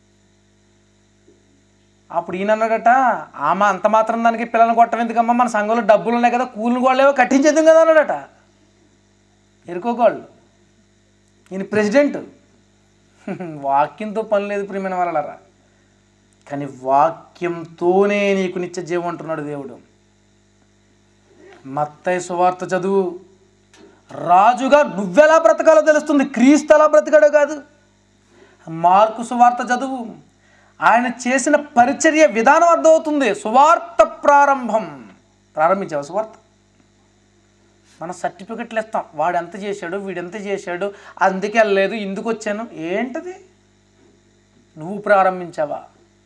అప్పుడు ఈయన అన్నాడట ఆమె అంత మాత్రం దానికి పిల్లల్ని కొట్టం ఎందుకమ్మా మన సంఘంలో డబ్బులు ఉన్నాయి కదా కూలిని గోళ్ళేవో కట్టించేద్దాం కదా అన్నాడట ఎరుకోగోళ్ళు ఈయన ప్రెసిడెంట్ వాక్యంతో పని లేదు ప్రియమైన వాళ్ళరా కానీ వాక్యంతోనే నీకు నిత్య జీవం అంటున్నాడు దేవుడు మత్తయి సువార్త చదువు రాజుగా నువ్వెలా బ్రతకాలో తెలుస్తుంది క్రీస్తు ఎలా బ్రతకాడో కాదు మార్కు సువార్త చదువు ఆయన చేసిన పరిచర్య విధానం అర్థమవుతుంది సువార్త ప్రారంభం ప్రారంభించావు సువార్త మన సర్టిఫికెట్లు ఇస్తాం వాడు ఎంత చేశాడు వీడు ఎంత చేశాడు అందుకే వెళ్ళలేదు ఇందుకు వచ్చాను ఏంటది నువ్వు ప్రారంభించావా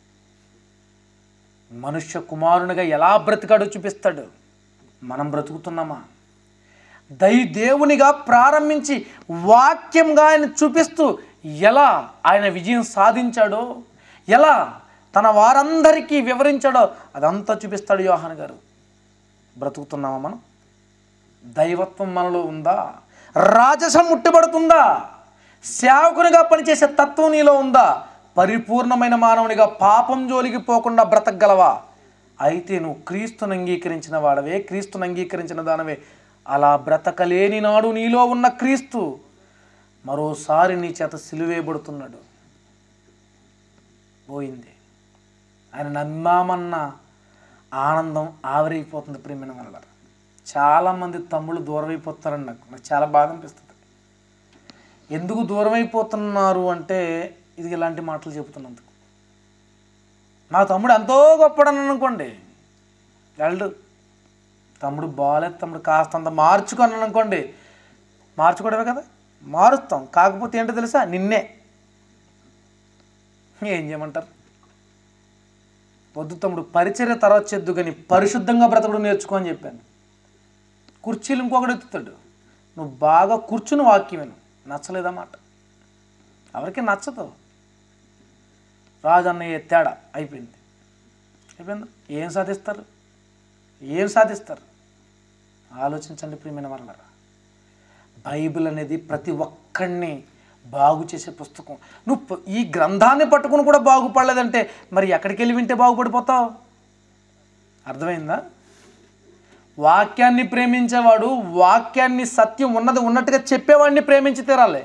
మనుష్య కుమారునిగా ఎలా బ్రతికాడో చూపిస్తాడు మనం బ్రతుకుతున్నామా దై దేవునిగా ప్రారంభించి వాక్యంగా ఆయన చూపిస్తూ ఎలా ఆయన విజయం సాధించాడో ఎలా తన వారందరికీ వివరించాడో అదంతా చూపిస్తాడు యోహాన్ గారు బ్రతుకుతున్నామా మనం దైవత్వం మనలో ఉందా రాజసం ముట్టుబడుతుందా సేవకునిగా పనిచేసే తత్వం నీలో ఉందా పరిపూర్ణమైన మానవునిగా పాపం జోలికి పోకుండా బ్రతకగలవా అయితే నువ్వు క్రీస్తుని అంగీకరించిన వాడవే క్రీస్తుని అంగీకరించిన దానవే అలా బ్రతకలేని నాడు నీలో ఉన్న క్రీస్తు మరోసారి నీ చేత సిలువేయబడుతున్నాడు పోయింది ఆయన నమ్మామన్న ఆనందం ఆవిరైపోతుంది ప్రేమిన వల్ల చాలామంది తమ్ముళ్ళు దూరం అయిపోతారండి నాకు నాకు చాలా బాధ అనిపిస్తుంది ఎందుకు దూరం అయిపోతున్నారు అంటే ఇది ఇలాంటి మాటలు చెబుతున్నందుకు మా తమ్ముడు ఎంతో గొప్పడని అనుకోండి వెళ్ళడు తమ్ముడు బాగాలేదు తమ్ముడు కాస్తంత మార్చుకున్నాను అనుకోండి మార్చుకోవడమే కదా మారుస్తాం కాకపోతే ఏంటో తెలుసా నిన్నే ఏం చేయమంటారు వద్దు తమ్ముడు పరిచర్య తర్వాత చెద్దు కానీ పరిశుద్ధంగా బ్రతకడం నేర్చుకో అని చెప్పాను కుర్చీలు ఇంకొకటి ఎత్తుతాడు నువ్వు బాగా కూర్చుని వాక్యం విను నచ్చలేదా మాట ఎవరికి నచ్చదు రాజు అన్నయ్య తేడా అయిపోయింది అయిపోయిందా ఏం సాధిస్తారు ఏం సాధిస్తారు ఆలోచించండి ప్రియమైన వాళ్ళరా బైబిల్ అనేది ప్రతి ఒక్కడిని బాగు చేసే పుస్తకం నువ్వు ప- ఈ గ్రంథాన్ని పట్టుకుని కూడా బాగుపడలేదంటే మరి ఎక్కడికి వెళ్ళి వింటే బాగుపడిపోతావు అర్థమైందా వాక్యాన్ని ప్రేమించేవాడు వాక్యాన్ని సత్యం ఉన్నది ఉన్నట్టుగా చెప్పేవాడిని ప్రేమించి తీరాలి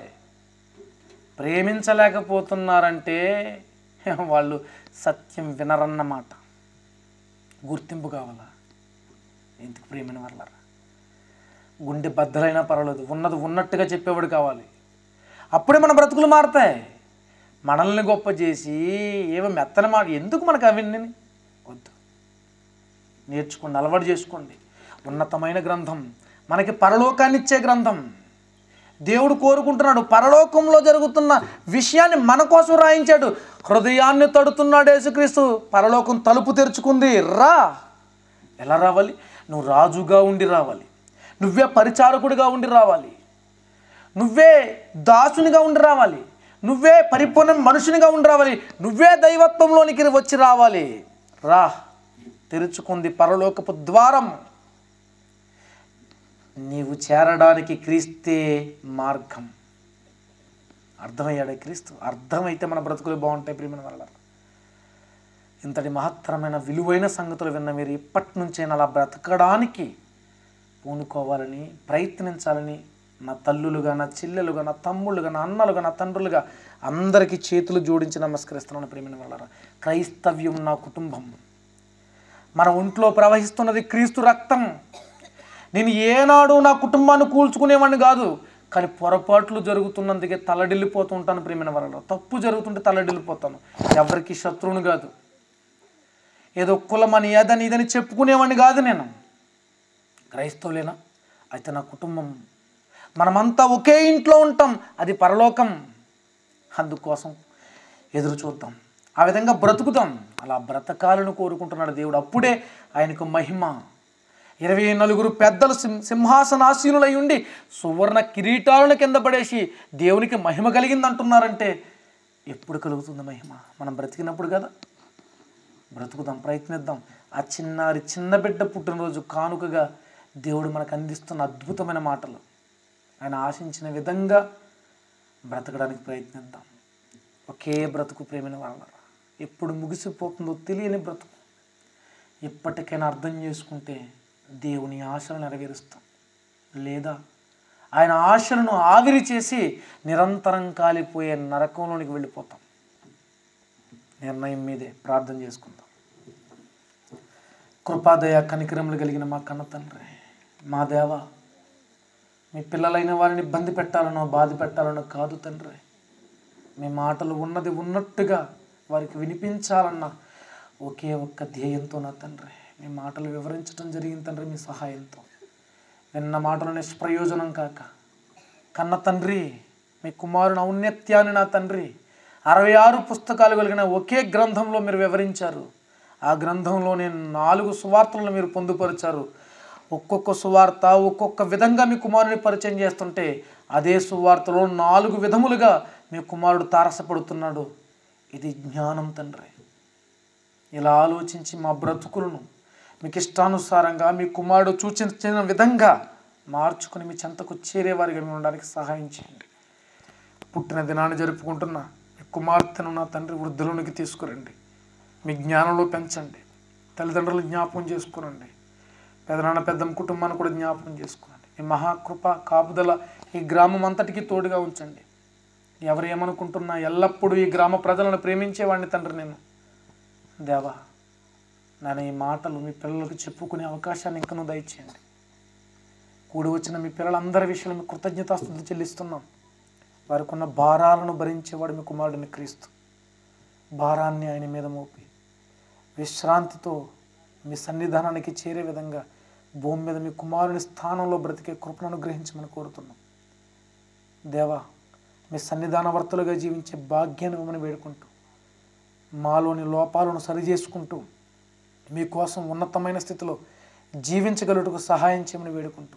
ప్రేమించలేకపోతున్నారంటే వాళ్ళు సత్యం వినరన్నమాట గుర్తింపు కావాలా ఎందుకు ప్రేమిన వాళ్ళరా గుండె బద్దలైనా పర్వాలేదు ఉన్నది ఉన్నట్టుగా చెప్పేవాడు కావాలి అప్పుడే మన బ్రతుకులు మారతాయి మనల్ని గొప్ప చేసి ఏమో మెత్తని మాట ఎందుకు మనకు అవన్నీ వద్దు నేర్చుకోండి అలవాటు చేసుకోండి ఉన్నతమైన గ్రంథం మనకి పరలోకాన్ని ఇచ్చే గ్రంథం దేవుడు కోరుకుంటున్నాడు పరలోకంలో జరుగుతున్న విషయాన్ని మన కోసం రాయించాడు హృదయాన్ని తడుతున్నాడు యేసుక్రీస్తు పరలోకం తలుపు తెరుచుకుంది రా ఎలా రావాలి నువ్వు రాజుగా ఉండి రావాలి నువ్వే పరిచారకుడిగా ఉండి రావాలి నువ్వే దాసునిగా ఉండి రావాలి నువ్వే పరిపూర్ణ మనుషునిగా ఉండి రావాలి నువ్వే దైవత్వంలోనికి వచ్చి రావాలి రా తెరుచుకుంది పరలోకపు ద్వారం నీవు చేరడానికి క్రీస్తే మార్గం అర్థమయ్యాడే క్రీస్తు అర్థమైతే మన బ్రతుకులు బాగుంటాయి ప్రియమైన వల్ల ఇంతటి మహత్తరమైన విలువైన సంగతులు విన్న మీరు ఇప్పటి నుంచైనా అలా బ్రతకడానికి పూనుకోవాలని ప్రయత్నించాలని నా తల్లులుగా నా చెల్లెలుగా నా తమ్ముళ్ళుగా నా అన్నలుగా నా తండ్రులుగా అందరికీ చేతులు జోడించి నమస్కరిస్తున్నాను ప్రేమిన వల్ల క్రైస్తవ్యం నా కుటుంబం మన ఒంట్లో ప్రవహిస్తున్నది క్రీస్తు రక్తం నేను ఏనాడు నా కుటుంబాన్ని కూల్చుకునేవాడిని కాదు కానీ పొరపాట్లు జరుగుతున్నందుకే తలడిల్లిపోతూ ఉంటాను ప్రేమిన వల్ల తప్పు జరుగుతుంటే తలడిల్లిపోతాను ఎవరికి శత్రువుని కాదు ఏదో కులమని అదని ఇదని చెప్పుకునేవాడిని కాదు నేను క్రైస్తవులేనా అయితే నా కుటుంబం మనమంతా ఒకే ఇంట్లో ఉంటాం అది పరలోకం అందుకోసం ఎదురు చూద్దాం ఆ విధంగా బ్రతుకుతాం అలా బ్రతకాలను కోరుకుంటున్నాడు దేవుడు అప్పుడే ఆయనకు మహిమ ఇరవై నలుగురు పెద్దలు సింహ సింహాసనాసీనులై ఉండి సువర్ణ కిరీటాలను కింద పడేసి దేవునికి మహిమ కలిగింది అంటున్నారంటే ఎప్పుడు కలుగుతుంది మహిమ మనం బ్రతికినప్పుడు కదా బ్రతుకుదాం ప్రయత్నిద్దాం ఆ చిన్నారి చిన్న బిడ్డ పుట్టినరోజు కానుకగా దేవుడు మనకు అందిస్తున్న అద్భుతమైన మాటలు ఆయన ఆశించిన విధంగా బ్రతకడానికి ప్రయత్నిద్దాం ఒకే బ్రతుకు ప్రేమిన వాళ్ళ ఎప్పుడు ముగిసిపోతుందో తెలియని బ్రతుకు ఇప్పటికైనా అర్థం చేసుకుంటే దేవుని ఆశలు నెరవేరుస్తాం లేదా ఆయన ఆశలను ఆవిరి చేసి నిరంతరం కాలిపోయే నరకంలోనికి వెళ్ళిపోతాం నిర్ణయం మీదే ప్రార్థన చేసుకుందాం కృపాదయ కనికరములు కలిగిన మా కన్న తండ్రి మా దేవ మీ పిల్లలైన వారిని ఇబ్బంది పెట్టాలనో బాధ పెట్టాలనో కాదు తండ్రి మీ మాటలు ఉన్నది ఉన్నట్టుగా వారికి వినిపించాలన్న ఒకే ఒక్క ధ్యేయంతో నా తండ్రి మీ మాటలు వివరించడం జరిగింది తండ్రి మీ సహాయంతో విన్న మాటలు నిష్ప్రయోజనం కాక కన్న తండ్రి మీ కుమారుని ఔన్నత్యాన్ని నా తండ్రి అరవై ఆరు పుస్తకాలు కలిగిన ఒకే గ్రంథంలో మీరు వివరించారు ఆ గ్రంథంలోనే నాలుగు సువార్తలను మీరు పొందుపరిచారు ఒక్కొక్క సువార్త ఒక్కొక్క విధంగా మీ కుమారుని పరిచయం చేస్తుంటే అదే సువార్తలో నాలుగు విధములుగా మీ కుమారుడు తారసపడుతున్నాడు ఇది జ్ఞానం తండ్రి ఇలా ఆలోచించి మా బ్రతుకులను మీకు ఇష్టానుసారంగా మీ కుమారుడు సూచించిన విధంగా మార్చుకుని మీ చెంతకు చేరేవారిగా మేము ఉండడానికి సహాయం చేయండి పుట్టిన దినాన్ని జరుపుకుంటున్న మీ కుమార్తెను నా తండ్రి వృద్ధులోనికి తీసుకురండి మీ జ్ఞానంలో పెంచండి తల్లిదండ్రులు జ్ఞాపకం చేసుకురండి పెదనాన్న పెద్దమ్మ కుటుంబాన్ని కూడా జ్ఞాపకం చేసుకోండి మీ మహాకృప కాపుదల ఈ గ్రామం అంతటికి తోడుగా ఉంచండి ఎవరు ఏమనుకుంటున్నా ఎల్లప్పుడూ ఈ గ్రామ ప్రజలను ప్రేమించేవాడిని తండ్రి నేను దేవా నేను ఈ మాటలు మీ పిల్లలకు చెప్పుకునే అవకాశాన్ని ఇంకనూ దయచేయండి కూడి వచ్చిన మీ పిల్లలందరి విషయంలో మీ కృతజ్ఞతాస్తుతులు చెల్లిస్తున్నాం వారికి ఉన్న భారాలను భరించేవాడు మీ కుమారుడిని క్రీస్తు భారాన్ని ఆయన మీద మోపి విశ్రాంతితో మీ సన్నిధానానికి చేరే విధంగా భూమి మీద మీ కుమారుని స్థానంలో బ్రతికే కృపను అనుగ్రహించమని కోరుతున్నాం దేవా మీ సన్నిధానవర్తులుగా జీవించే భాగ్యాన్ని ఇవ్వమని వేడుకుంటూ మాలోని లోపాలను సరిచేసుకుంటూ మీకోసం ఉన్నతమైన స్థితిలో జీవించగలుగుటకు సహాయం చేయమని వేడుకుంటూ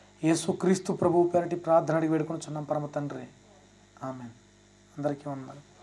యేసుక్రీస్తు ప్రభువు పేరటి ప్రార్థన అడిగి వేడుకొని చున్నాం పరమ తండ్రి ఆమె అందరికీ ఉన్నారు